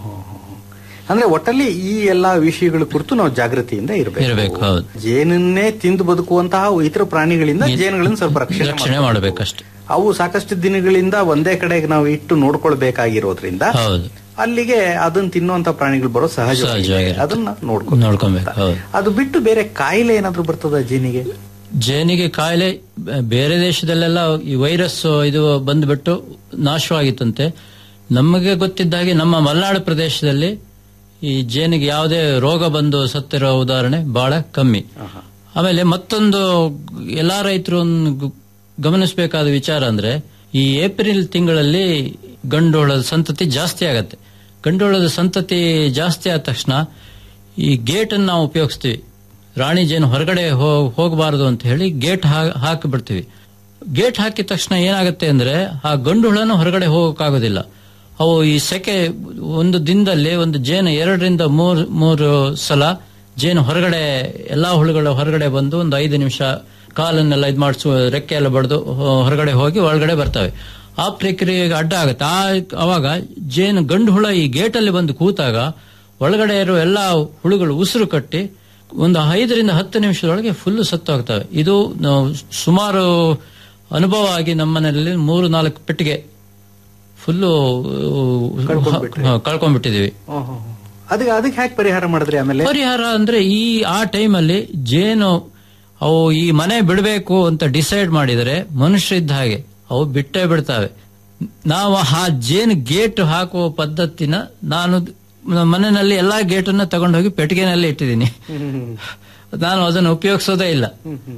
ಅಂದ್ರೆ ಒಟ್ಟಲ್ಲಿ ಈ ಎಲ್ಲಾ ವಿಷಯಗಳ ಕುರಿತು ನಾವು ಜಾಗೃತಿಯಿಂದ ಇರಬೇಕು ಇರಬೇಕು ಹೌದು ಜೇನನ್ನೇ ತಿಂದು ಬದುಕುವಂತಹ ಇತರ ಪ್ರಾಣಿಗಳಿಂದ ಜೇನುಗಳನ್ನು ಸ್ವಲ್ಪ ರಕ್ಷಣೆ ರಕ್ಷಣೆ ಮಾಡ್ಬೇಕು. ಮಾಡಬೇಕಷ್ಟೆ ಅವು ಸಾಕಷ್ಟು ದಿನಗಳಿಂದ ಒಂದೇ ಕಡೆಗೆ ನಾವು ಇಟ್ಟು ನೋಡ್ಕೊಳ್ಬೇಕಾಗಿರೋದ್ರಿಂದ ಹೌದು ಅಲ್ಲಿಗೆ ಅದನ್ನ ತಿನ್ನುವಂತ ಪ್ರಾಣಿಗಳು ಬರೋ ಸಹಜ ಸಹಜವಾಗಿರುತ್ತೆ. ಅದನ್ನ ನೋಡ್ಕೊ ನೋಡ್ಕೊಬೇಕು ಹೌದು ಅದು ಬಿಟ್ಟು ಬೇರೆ ಕಾಯಿಲೆ ಏನಾದ್ರೂ ಬರ್ತದ ಜೇನಿಗೆ ಜೇನಿಗೆ ಕಾಯಿಲೆ ಬ- ಬೇರೆ ದೇಶದಲ್ಲೆಲ್ಲ ಈ ವೈರಸ್ ಇದು ಬಂದ್ಬಿಟ್ಟು ನಾಶವಾಗಿತ್ತಂತೆ ನಮಗೆ ಗೊತ್ತಿದ್ದ ಹಾಗೆ ನಮ್ಮ ಮಲೆನಾಡು ಪ್ರದೇಶದಲ್ಲಿ ಈ ಜೇನಿಗೆ ಯಾವುದೇ ರೋಗ ಬಂದು ಸತ್ತಿರೋ ಉದಾಹರಣೆ ಬಹಳ ಕಮ್ಮಿ ಆಮೇಲೆ ಮತ್ತೊಂದು ಎಲ್ಲಾ ರೈತರು ಒಂದು ಗ- ಗಮನಿಸಬೇಕಾದ ವಿಚಾರ ಅಂದ್ರೆ ಈ ಏಪ್ರಿಲ್ ತಿಂಗಳಲ್ಲಿ ಗಂಡೋಳದ ಸಂತತಿ ಜಾಸ್ತಿ ಆಗತ್ತೆ ಗಂಡೋಳದ ಸಂತತಿ ಜಾಸ್ತಿ ಆದ ತಕ್ಷಣ ಈ ಗೇಟ್ ಅನ್ನು ನಾವು ಉಪಯೋಗಿಸ್ತೀವಿ ರಾಣಿ ಜೇನು ಹೊರಗಡೆ ಹೋಗಬಾರದು ಅಂತ ಹೇಳಿ ಗೇಟ್ ಹಾಕಿ ಬಿಡ್ತೀವಿ ಗೇಟ್ ಹಾಕಿದ ತಕ್ಷಣ ಏನಾಗುತ್ತೆ ಅಂದ್ರೆ ಆ ಗಂಡು ಹುಳನು ಹೊರಗಡೆ ಹೋಗಕ್ಕಾಗೋದಿಲ್ಲ ಅವು ಈ ಸೆಕೆ ಒಂದು ದಿನದಲ್ಲಿ ಒಂದು ಜೇನು ಎರಡರಿಂದ ಮೂರ್ ಮೂರು ಸಲ ಜೇನು ಹೊರಗಡೆ ಎಲ್ಲಾ ಹುಳುಗಳ ಹೊರಗಡೆ ಬಂದು ಒಂದು ಐದು ನಿಮಿಷ ಕಾಲನ್ನೆಲ್ಲ ಇದು ಮಾಡಿಸು ರೆಕ್ಕೆ ಎಲ್ಲ ಬಡ್ದು ಹೊ- ಹೊರಗಡೆ ಹೋಗಿ ಒಳಗಡೆ ಬರ್ತವೆ ಆ ಪ್ರಕ್ರಿಯೆಗೆ ಅಡ್ಡ ಆಗುತ್ತೆ ಆ ಅವಾಗ ಜೇನು ಗಂಡು ಹುಳ ಈ ಗೇಟಲ್ಲಿ ಬಂದು ಕೂತಾಗ ಒಳಗಡೆ ಇರೋ ಎಲ್ಲಾ ಹುಳುಗಳು ಉಸಿರು ಕಟ್ಟಿ ಒಂದು ಐದರಿಂದ ಹತ್ತು ನಿಮಿಷದೊಳಗೆ ಫುಲ್ ಸತ್ತು ಹೋಗ್ತವೆ ಇದು ನಾವು ಸುಮಾರು ಅನುಭವ ಆಗಿ ನಮ್ಮನೆಯಲ್ಲಿ ಮೂರು ನಾಲ್ಕು ಪೆಟ್ಟಿಗೆ ಫುಲ್ಲು ಕಳ್ಕೊಂಡ್ಬಿಟ್ರಿ? ಕಳ್ಕೊಂಡ್ಬಿಟ್ಟಿದೀವಿ ಓಹೋ ಅದಕ್ಕೆ ಅದಕ್ಕೆ ಹ್ಯಾಕ್ ಪರಿಹಾರ ಮಾಡಿದ್ರಿ ಆಮೇಲೆ ಪರಿಹಾರ ಅಂದ್ರೆ ಈ ಆ ಟೈಮಲ್ಲಿ ಜೇನು ಅವು ಈ ಮನೆ ಬಿಡಬೇಕು ಅಂತ ಡಿಸೈಡ್ ಮಾಡಿದರೆ ಮನುಷ್ಯರಿದ್ದ ಹಾಗೆ ಅವು ಬಿಟ್ಟೇ ಬಿಡ್ತಾವೆ ನಾವು ಆ ಜೇನು ಗೇಟ್ ಹಾಕುವ ಪದ್ಧತಿನ ನಾನು ನಮ್ಮ ಮನೆಯಲ್ಲಿ ಎಲ್ಲಾ ಗೇಟನ್ನ ತಗೊಂಡೋಗಿ ಪೆಟ್ಟಿಗೆನಲ್ಲಿ ಇಟ್ಟಿದ್ದೀನಿ ನಾನು ಅದನ್ನು ಉಪಯೋಗಿಸೋದೇ ಇಲ್ಲ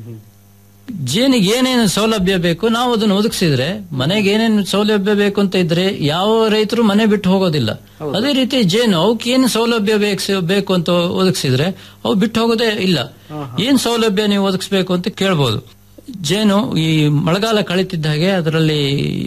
ಜೇನಿಗೆ ಏನೇನು ಸೌಲಭ್ಯ ಬೇಕು ನಾವು ಅದನ್ನು ಒದಗಿಸಿದ್ರೆ ಮನೆಗೆ ಏನೇನು ಸೌಲಭ್ಯ ಬೇಕು ಅಂತ ಇದ್ರೆ ಯಾವ ರೈತರು ಮನೆ ಬಿಟ್ಟು ಹೋಗೋದಿಲ್ಲ ಅದೇ ರೀತಿ ಜೇನು ಅವಕ್ಕೆ ಏನು ಸೌಲಭ್ಯ ಬೇಕು ಬೇಕು ಅಂತ ಒದಗಿಸಿದ್ರೆ ಅವು ಬಿಟ್ಟು ಹೋಗೋದೇ ಇಲ್ಲ ಏನ್ ಸೌಲಭ್ಯ ನೀವು ಒದಗಿಸ್ಬೇಕು ಅಂತ ಕೇಳ್ಬೋದು ಜೇನು ಈ ಮಳೆಗಾಲ ಕಳೀತಿದ್ದ ಹಾಗೆ ಅದರಲ್ಲಿ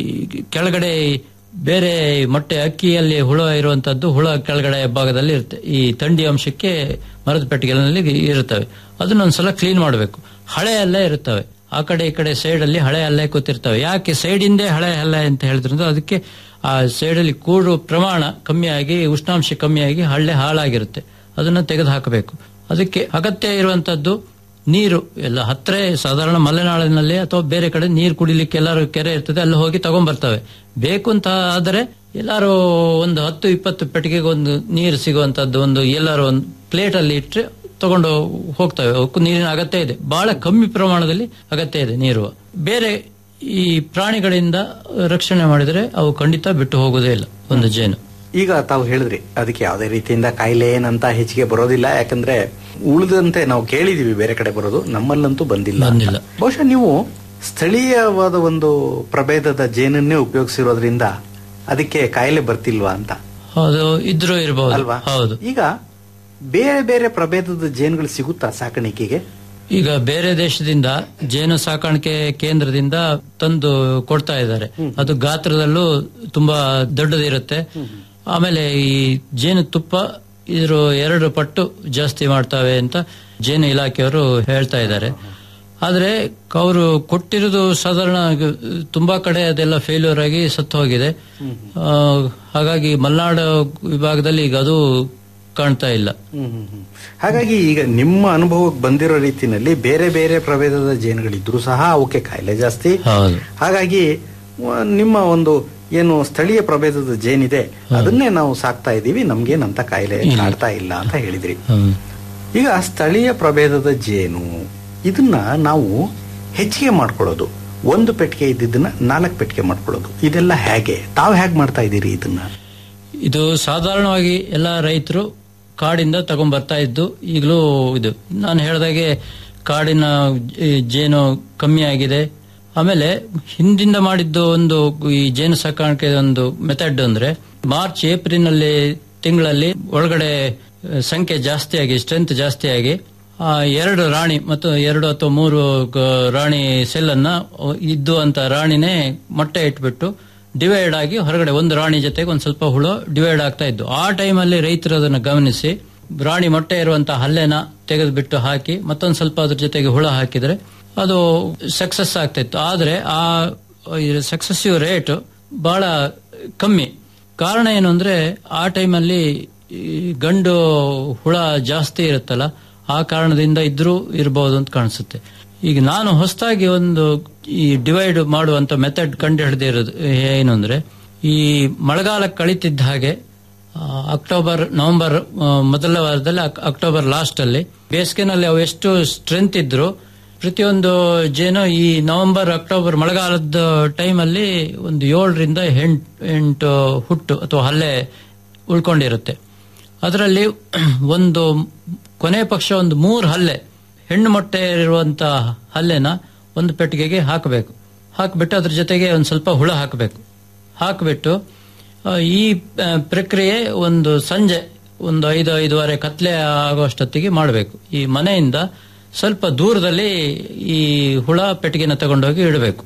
ಕೆಳಗಡೆ ಬೇರೆ ಮೊಟ್ಟೆ ಅಕ್ಕಿಯಲ್ಲಿ ಹುಳ ಇರುವಂತದ್ದು ಹುಳ ಕೆಳಗಡೆ ಭಾಗದಲ್ಲಿ ಇರುತ್ತೆ ಈ ಥಂಡಿ ಅಂಶಕ್ಕೆ ಮರದ ಪೆಟ್ಟಿಗೆನಲ್ಲಿ ಇರುತ್ತವೆ ಅದನ್ನೊಂದ್ಸಲ ಕ್ಲೀನ್ ಮಾಡಬೇಕು ಹಳೆ ಅಲ್ಲೇ ಇರುತ್ತವೆ ಆ ಕಡೆ ಈ ಕಡೆ ಸೈಡ್ ಅಲ್ಲಿ ಹಳೆ ಅಲ್ಲೇ ಕೂತಿರ್ತವೆ ಯಾಕೆ ಸೈಡ್ ಇಂದೇ ಹಳೆ ಹಲ್ಲೆ ಅಂತ ಹೇಳಿದ್ರಿಂದ ಅದಕ್ಕೆ ಆ ಸೈಡ್ ಅಲ್ಲಿ ಕೂಡು ಪ್ರಮಾಣ ಕಮ್ಮಿಯಾಗಿ ಉಷ್ಣಾಂಶ ಕಮ್ಮಿಯಾಗಿ ಹಳ್ಳೆ ಹಾಳಾಗಿರುತ್ತೆ ಅದನ್ನ ತೆಗೆದು ಹಾಕಬೇಕು ಅದಕ್ಕೆ ಅಗತ್ಯ ಇರುವಂತದ್ದು ನೀರು ಎಲ್ಲ ಹತ್ರ ಸಾಧಾರಣ ಮಲೆನಾಡಿನಲ್ಲಿ ಅಥವಾ ಬೇರೆ ಕಡೆ ನೀರು ಕುಡಿಲಿಕ್ಕೆ ಎಲ್ಲರೂ ಕೆರೆ ಇರ್ತದೆ ಅಲ್ಲಿ ಹೋಗಿ ತಗೊಂಡ್ಬರ್ತವೆ ಬೇಕು ಅಂತ ಆದರೆ ಎಲ್ಲಾರು ಒಂದು ಹತ್ತು ಇಪ್ಪತ್ತು ಪೆಟ್ಟಿಗೆಗೆ ಒಂದು ನೀರು ಸಿಗುವಂತದ್ದು ಒಂದು ಎಲ್ಲಾರು ಒಂದು ಪ್ಲೇಟ್ ಅಲ್ಲಿ ಇಟ್ಟರೆ ತಗೊಂಡು ಹೋಗ್ತವೆ ಅವಕ್ಕೂ ನೀರಿನ ಅಗತ್ಯ ಇದೆ ಬಹಳ ಕಮ್ಮಿ ಪ್ರಮಾಣದಲ್ಲಿ ಅಗತ್ಯ ಇದೆ ನೀರು ಬೇರೆ ಈ ಪ್ರಾಣಿಗಳಿಂದ ರಕ್ಷಣೆ ಮಾಡಿದರೆ ಅವು ಖಂಡಿತ ಬಿಟ್ಟು ಹೋಗೋದೇ ಇಲ್ಲ ಒಂದು ಜೇನು ಈಗ ತಾವು ಹೇಳಿದ್ರಿ ಅದಕ್ಕೆ ಯಾವುದೇ ರೀತಿಯಿಂದ ಕಾಯಿಲೆ ಏನಂತ ಹೆಚ್ಚಿಗೆ ಬರೋದಿಲ್ಲ ಯಾಕಂದ್ರೆ ಉಳಿದಂತೆ ನಾವು ಕೇಳಿದೀವಿ ಬೇರೆ ಕಡೆ ಬರೋದು ನಮ್ಮಲ್ಲಂತೂ ಬಂದಿಲ್ಲ ಬಂದಿಲ್ಲ. ಬಹುಶಃ ನೀವು ಸ್ಥಳೀಯವಾದ ಒಂದು ಪ್ರಭೇದದ ಜೇನನ್ನೇ ಉಪಯೋಗಿಸಿರೋದ್ರಿಂದ ಅದಕ್ಕೆ ಕಾಯಿಲೆ ಬರ್ತಿಲ್ವಾ ಅಂತ ಹೌದು ಇದ್ರೂ ಇರಬಹುದು ಅಲ್ವಾ ಹೌದು ಈಗ ಬೇರೆ ಬೇರೆ ಪ್ರಭೇದದ ಜೇನುಗಳು ಸಿಗುತ್ತಾ ಸಾಕಾಣಿಕೆಗೆ ಈಗ ಬೇರೆ ದೇಶದಿಂದ ಜೇನು ಸಾಕಾಣಿಕೆ ಕೇಂದ್ರದಿಂದ ತಂದು ಕೊಡ್ತಾ ಇದ್ದಾರೆ ಅದು ಗಾತ್ರದಲ್ಲೂ ತುಂಬಾ ದೊಡ್ಡದಿರುತ್ತೆ ಆಮೇಲೆ ಈ ಜೇನು ತುಪ್ಪ ಇದ್ರ ಎರಡು ಪಟ್ಟು ಜಾಸ್ತಿ ಮಾಡ್ತಾವೆ ಅಂತ ಜೇನು ಇಲಾಖೆಯವರು ಹೇಳ್ತಾ ಇದ್ದಾರೆ ಆದ್ರೆ ಅವರು ಕೊಟ್ಟಿರೋದು ಸಾಧಾರಣ ತುಂಬಾ ಕಡೆ ಅದೆಲ್ಲ ಫೇಲ್ಯೂರ್ ಆಗಿ ಸತ್ತು ಹೋಗಿದೆ ಆ, ಹಾಗಾಗಿ ಮಲೆನಾಡು ವಿಭಾಗದಲ್ಲಿ ಈಗ ಅದು ಕಾಣ್ತಾ ಇಲ್ಲ ಹ್ಮ್, ಹ್ಮ್, ಹ್ಮ್. ಹಾಗಾಗಿ ಈಗ ನಿಮ್ಮ ಅನುಭವಕ್ಕೆ ಬಂದಿರೋ ರೀತಿನಲ್ಲಿ ಬೇರೆ ಬೇರೆ ಪ್ರಭೇದದ ಜೇನುಗಳಿದ್ರು ಸಹ ಅವಕ್ಕೆ ಕಾಯಿಲೆ ಜಾಸ್ತಿ ಹೌದು ಹಾಗಾಗಿ ವ- ನಿಮ್ಮ ಒಂದು ಏನು ಸ್ಥಳೀಯ ಪ್ರಭೇದದ ಜೇನಿದೆ ಅದನ್ನೇ ನಾವು ಸಾಕ್ತಾ ಇದೀವಿ ನಮ್ಗೇನಂತ ಕಾಯಿಲೆ ಕಾಡ್ತಾ ಇಲ್ಲ ಅಂತ ಹೇಳಿದ್ರಿ ಹ್ಮ್. ಈಗ ಸ್ಥಳೀಯ ಪ್ರಭೇದದ ಜೇನು ಇದನ್ನ ನಾವು ಹೆಚ್ಚಿಗೆ ಮಾಡ್ಕೊಳ್ಳೋದು ಒಂದು ಪೆಟ್ಟಿಗೆ ಇದ್ದಿದ್ದನ್ನ ನಾಲ್ಕು ಪೆಟ್ಟಿಗೆ ಮಾಡ್ಕೊಳ್ಳೋದು ಇದೆಲ್ಲ ಹೇಗೆ ತಾವು ಹೇಗೆ ಮಾಡ್ತಾ ಇದ್ದೀರಿ ಇದನ್ನ ಇದು ಸಾಧಾರಣವಾಗಿ ಎಲ್ಲ ರೈತರು ಕಾಡಿಂದ ತಗೊಂಡ್ ಬರ್ತಾ ಇದ್ದು ಈಗಲೂ ಇದು ನಾನು ಹೇಳಿದಾಗೆ ಕಾಡಿನ ಈ ಜೇನು ಕಮ್ಮಿ ಆಗಿದೆ ಆಮೇಲೆ ಹಿಂದಿಂದ ಮಾಡಿದ್ದು ಒಂದು ಈ ಜೇನು ಸಾಕಾಣಿಕೆ ಒಂದು ಮೆಥಡ್ ಅಂದ್ರೆ ಮಾರ್ಚ್ ಏಪ್ರಿಲ್ ನಲ್ಲಿ ತಿಂಗಳಲ್ಲಿ ಒಳಗಡೆ ಆ, ಸಂಖ್ಯೆ ಜಾಸ್ತಿ ಆಗಿ ಸ್ಟ್ರೆಂತ್ ಜಾಸ್ತಿ ಆಗಿ ಆ, ಎರಡು ರಾಣಿ ಮತ್ತು ಎರಡು ಅಥವಾ ಮೂರು ಗ- ರಾಣಿ ಸೆಲ್ ಅನ್ನ ಇದ್ದು ಅಂತ ರಾಣಿನೇ ಮೊಟ್ಟೆ ಇಟ್ಬಿಟ್ಟು ಡಿವೈಡ್ ಆಗಿ ಹೊರಗಡೆ ಒಂದು ರಾಣಿ ಜೊತೆಗೆ ಒಂದು ಸ್ವಲ್ಪ ಹುಳು ಡಿವೈಡ್ ಆಗ್ತಾ ಇದ್ದು ಆ ಟೈಮಲ್ಲಿ ರೈತರು ಅದನ್ನ ಗಮನಿಸಿ ರಾಣಿ ಮೊಟ್ಟೆ ಇರುವಂತಹ ಹಲ್ಲೆನ ತೆಗೆದುಬಿಟ್ಟು ಹಾಕಿ ಮತ್ತೊಂದು ಸ್ವಲ್ಪ ಅದ್ರ ಜೊತೆಗೆ ಹುಳ ಹಾಕಿದ್ರೆ ಅದು ಸಕ್ಸಸ್ ಆಗ್ತಾ ಇತ್ತು ಆದ್ರೆ ಆ ಸಕ್ಸಸಿವ್ ರೇಟ್ ಬಹಳ ಕಮ್ಮಿ ಕಾರಣ ಏನು ಅಂದ್ರೆ ಆ ಟೈಮಲ್ಲಿ ಈ ಗಂಡು ಹುಳ ಜಾಸ್ತಿ ಇರುತ್ತಲ್ಲ ಆ ಕಾರಣದಿಂದ ಇದ್ರೂ ಇರಬಹುದು ಅಂತ ಕಾಣಿಸುತ್ತೆ ಈಗ ನಾನು ಹೊಸದಾಗಿ ಒಂದು ಈ ಡಿವೈಡ್ ಮಾಡುವಂತ ಮೆಥಡ್ ಕಂಡು ಹಿಡಿದಿರೋದು ಏನು ಅಂದ್ರೆ ಈ ಮಳೆಗಾಲ ಕಳೀತಿದ್ದ ಹಾಗೆ ಆ, ಅಕ್ಟೋಬರ್ ನವೆಂಬರ್ ಆ, ಮೊದಲ ವಾರದಲ್ಲಿ ಅಕ್- ಅಕ್ಟೋಬರ್ ಲಾಸ್ಟ್ ಅಲ್ಲಿ ಬೇಸಿಗೆನಲ್ಲಿ ಅವು ಎಷ್ಟು ಸ್ಟ್ರೆಂತ್ ಇದ್ರು ಪ್ರತಿಯೊಂದು ಜೇನು ಈ ನವೆಂಬರ್ ಅಕ್ಟೋಬರ್ ಮಳೆಗಾಲದ ಟೈಮಲ್ಲಿ ಒಂದು ಏಳರಿಂದ ಎಂಟು ಎಂಟು ಹುಟ್ಟು ಅಥವಾ ಹಲ್ಲೆ ಉಳ್ಕೊಂಡಿರುತ್ತೆ ಅದರಲ್ಲಿ ಒಂದು ಕೊನೆ ಪಕ್ಷ ಒಂದು ಮೂರು ಹಲ್ಲೆ ಹೆಣ್ಣು ಮೊಟ್ಟೆ ಇರುವಂತಹ ಹಲ್ಲೆನ ಒಂದು ಪೆಟ್ಟಿಗೆಗೆ ಹಾಕಬೇಕು ಹಾಕಿಬಿಟ್ಟು ಅದ್ರ ಜೊತೆಗೆ ಒಂದು ಸ್ವಲ್ಪ ಹುಳ ಹಾಕಬೇಕು ಹಾಕಿಬಿಟ್ಟು ಆ, ಈ ಆ, ಪ್ರಕ್ರಿಯೆ ಒಂದು ಸಂಜೆ ಒಂದು ಐದು ಐದೂವರೆ ಕತ್ಲೆ ಆಗುವಷ್ಟೊತ್ತಿಗೆ ಮಾಡಬೇಕು ಈ ಮನೆಯಿಂದ ಸ್ವಲ್ಪ ದೂರದಲ್ಲಿ ಈ ಹುಳ ಪೆಟ್ಟಿಗೆನ ತಗೊಂಡೋಗಿ ಇಡಬೇಕು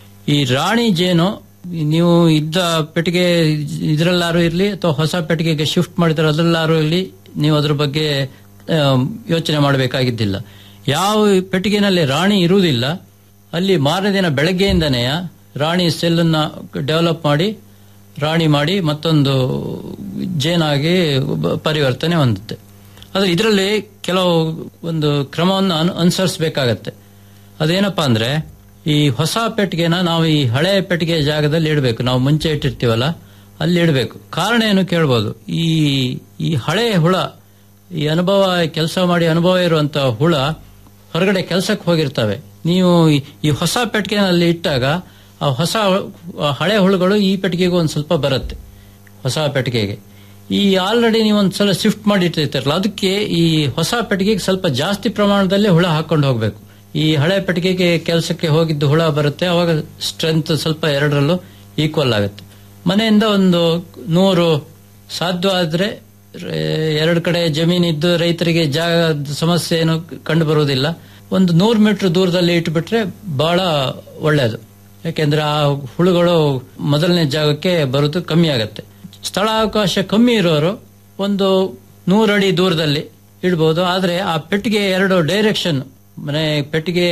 ಈ ರಾಣಿ ಜೇನು ನೀವು ಇದ್ದ ಪೆಟ್ಟಿಗೆ ಇದರಲ್ಲಾರು ಇರಲಿ ಅಥವಾ ಹೊಸ ಪೆಟ್ಟಿಗೆಗೆ ಶಿಫ್ಟ್ ಮಾಡಿದ್ರೆ ಅದರಲ್ಲಾರು ಇರಲಿ ನೀವು ಅದ್ರ ಬಗ್ಗೆ ಆಮ್, ಯೋಚನೆ ಮಾಡಬೇಕಾಗಿದ್ದಿಲ್ಲ ಯಾವ ಪೆಟ್ಟಿಗೆನಲ್ಲಿ ರಾಣಿ ಇರುವುದಿಲ್ಲ ಅಲ್ಲಿ ಮಾರನೇ ದಿನ ಬೆಳಗ್ಗೆಯಿಂದನೇ ರಾಣಿ ಸೆಲ್ಲನ್ನ ಡೆವಲಪ್ ಮಾಡಿ ರಾಣಿ ಮಾಡಿ ಮತ್ತೊಂದು ಜೇನಾಗಿ ಬ- ಪರಿವರ್ತನೆ ಹೊಂದುತ್ತೆ ಆದ್ರೆ ಇದರಲ್ಲಿ ಕೆಲವು ಒಂದು ಕ್ರಮವನ್ನು ಅನು ಅನುಸರಿಸಬೇಕಾಗತ್ತೆ ಅದೇನಪ್ಪಾ ಅಂದ್ರೆ ಈ ಹೊಸ ಪೆಟ್ಟಿಗೆನ ನಾವು ಈ ಹಳೆ ಪೆಟ್ಟಿಗೆ ಜಾಗದಲ್ಲಿ ಇಡಬೇಕು ನಾವು ಮುಂಚೆ ಇಟ್ಟಿರ್ತೀವಲ್ಲ ಅಲ್ಲಿ ಇಡಬೇಕು ಕಾರಣ ಏನು ಕೇಳ್ಬೋದು ಈ ಈ ಹಳೆ ಹುಳ ಈ ಅನುಭವ ಕೆಲಸ ಮಾಡಿ ಅನುಭವ ಇರುವಂತ ಹುಳ ಹೊರಗಡೆ ಕೆಲಸಕ್ಕೆ ಹೋಗಿರ್ತವೆ ನೀವು ಈ- ಈ ಹೊಸ ಪೆಟ್ಟಿಗೆನಲ್ಲಿ ಇಟ್ಟಾಗ ಆ ಹೊಸ ಆ ಹಳೆ ಹುಳುಗಳು ಈ ಪೆಟ್ಟಿಗೆಗೂ ಒಂದು ಸ್ವಲ್ಪ ಬರುತ್ತೆ ಹೊಸ ಪೆಟ್ಟಿಗೆಗೆ ಈ ಆಲ್ರೆಡಿ ನೀವು ಒಂದ್ಸಲ ಶಿಫ್ಟ್ ಮಾಡಿ ಇಟ್ಟಿರ್ತಾರಲ್ಲ ಅದಕ್ಕೆ ಈ ಹೊಸ ಪೆಟ್ಟಿಗೆಗೆ ಸ್ವಲ್ಪ ಜಾಸ್ತಿ ಪ್ರಮಾಣದಲ್ಲಿ ಹುಳ ಹಾಕೊಂಡು ಹೋಗ್ಬೇಕು ಈ ಹಳೆ ಪೆಟ್ಟಿಗೆಗೆ ಕೆಲಸಕ್ಕೆ ಹೋಗಿದ್ದು ಹುಳ ಬರುತ್ತೆ ಅವಾಗ ಸ್ಟ್ರೆಂತ್ ಸ್ವಲ್ಪ ಎರಡರಲ್ಲೂ ಈಕ್ವಲ್ ಆಗುತ್ತೆ ಮನೆಯಿಂದ ಒಂದು ನೂರು ಸಾಧ್ಯವಾದ್ರೆ ಎರಡು ಕಡೆ ಜಮೀನಿದ್ದು ರೈತರಿಗೆ ಜಾಗ ಸಮಸ್ಯೆ ಏನು ಕಂಡು ಬರುವುದಿಲ್ಲ ಒಂದು ನೂರು ಮೀಟರ್ ದೂರದಲ್ಲಿ ಇಟ್ಬಿಟ್ರೆ ಬಹಳ ಒಳ್ಳೆಯದು ಯಾಕೆಂದ್ರೆ ಆ ಹುಳುಗಳು ಮೊದಲನೇ ಜಾಗಕ್ಕೆ ಬರೋದು ಕಮ್ಮಿ ಆಗತ್ತೆ ಸ್ಥಳಾವಕಾಶ ಕಮ್ಮಿ ಇರೋರು ಒಂದು ನೂರಡಿ ದೂರದಲ್ಲಿ ಇಡ್ಬೋದು ಆದ್ರೆ ಆ ಪೆಟ್ಟಿಗೆ ಎರಡು ಡೈರೆಕ್ಷನ್ ಮನೆ ಪೆಟ್ಟಿಗೆ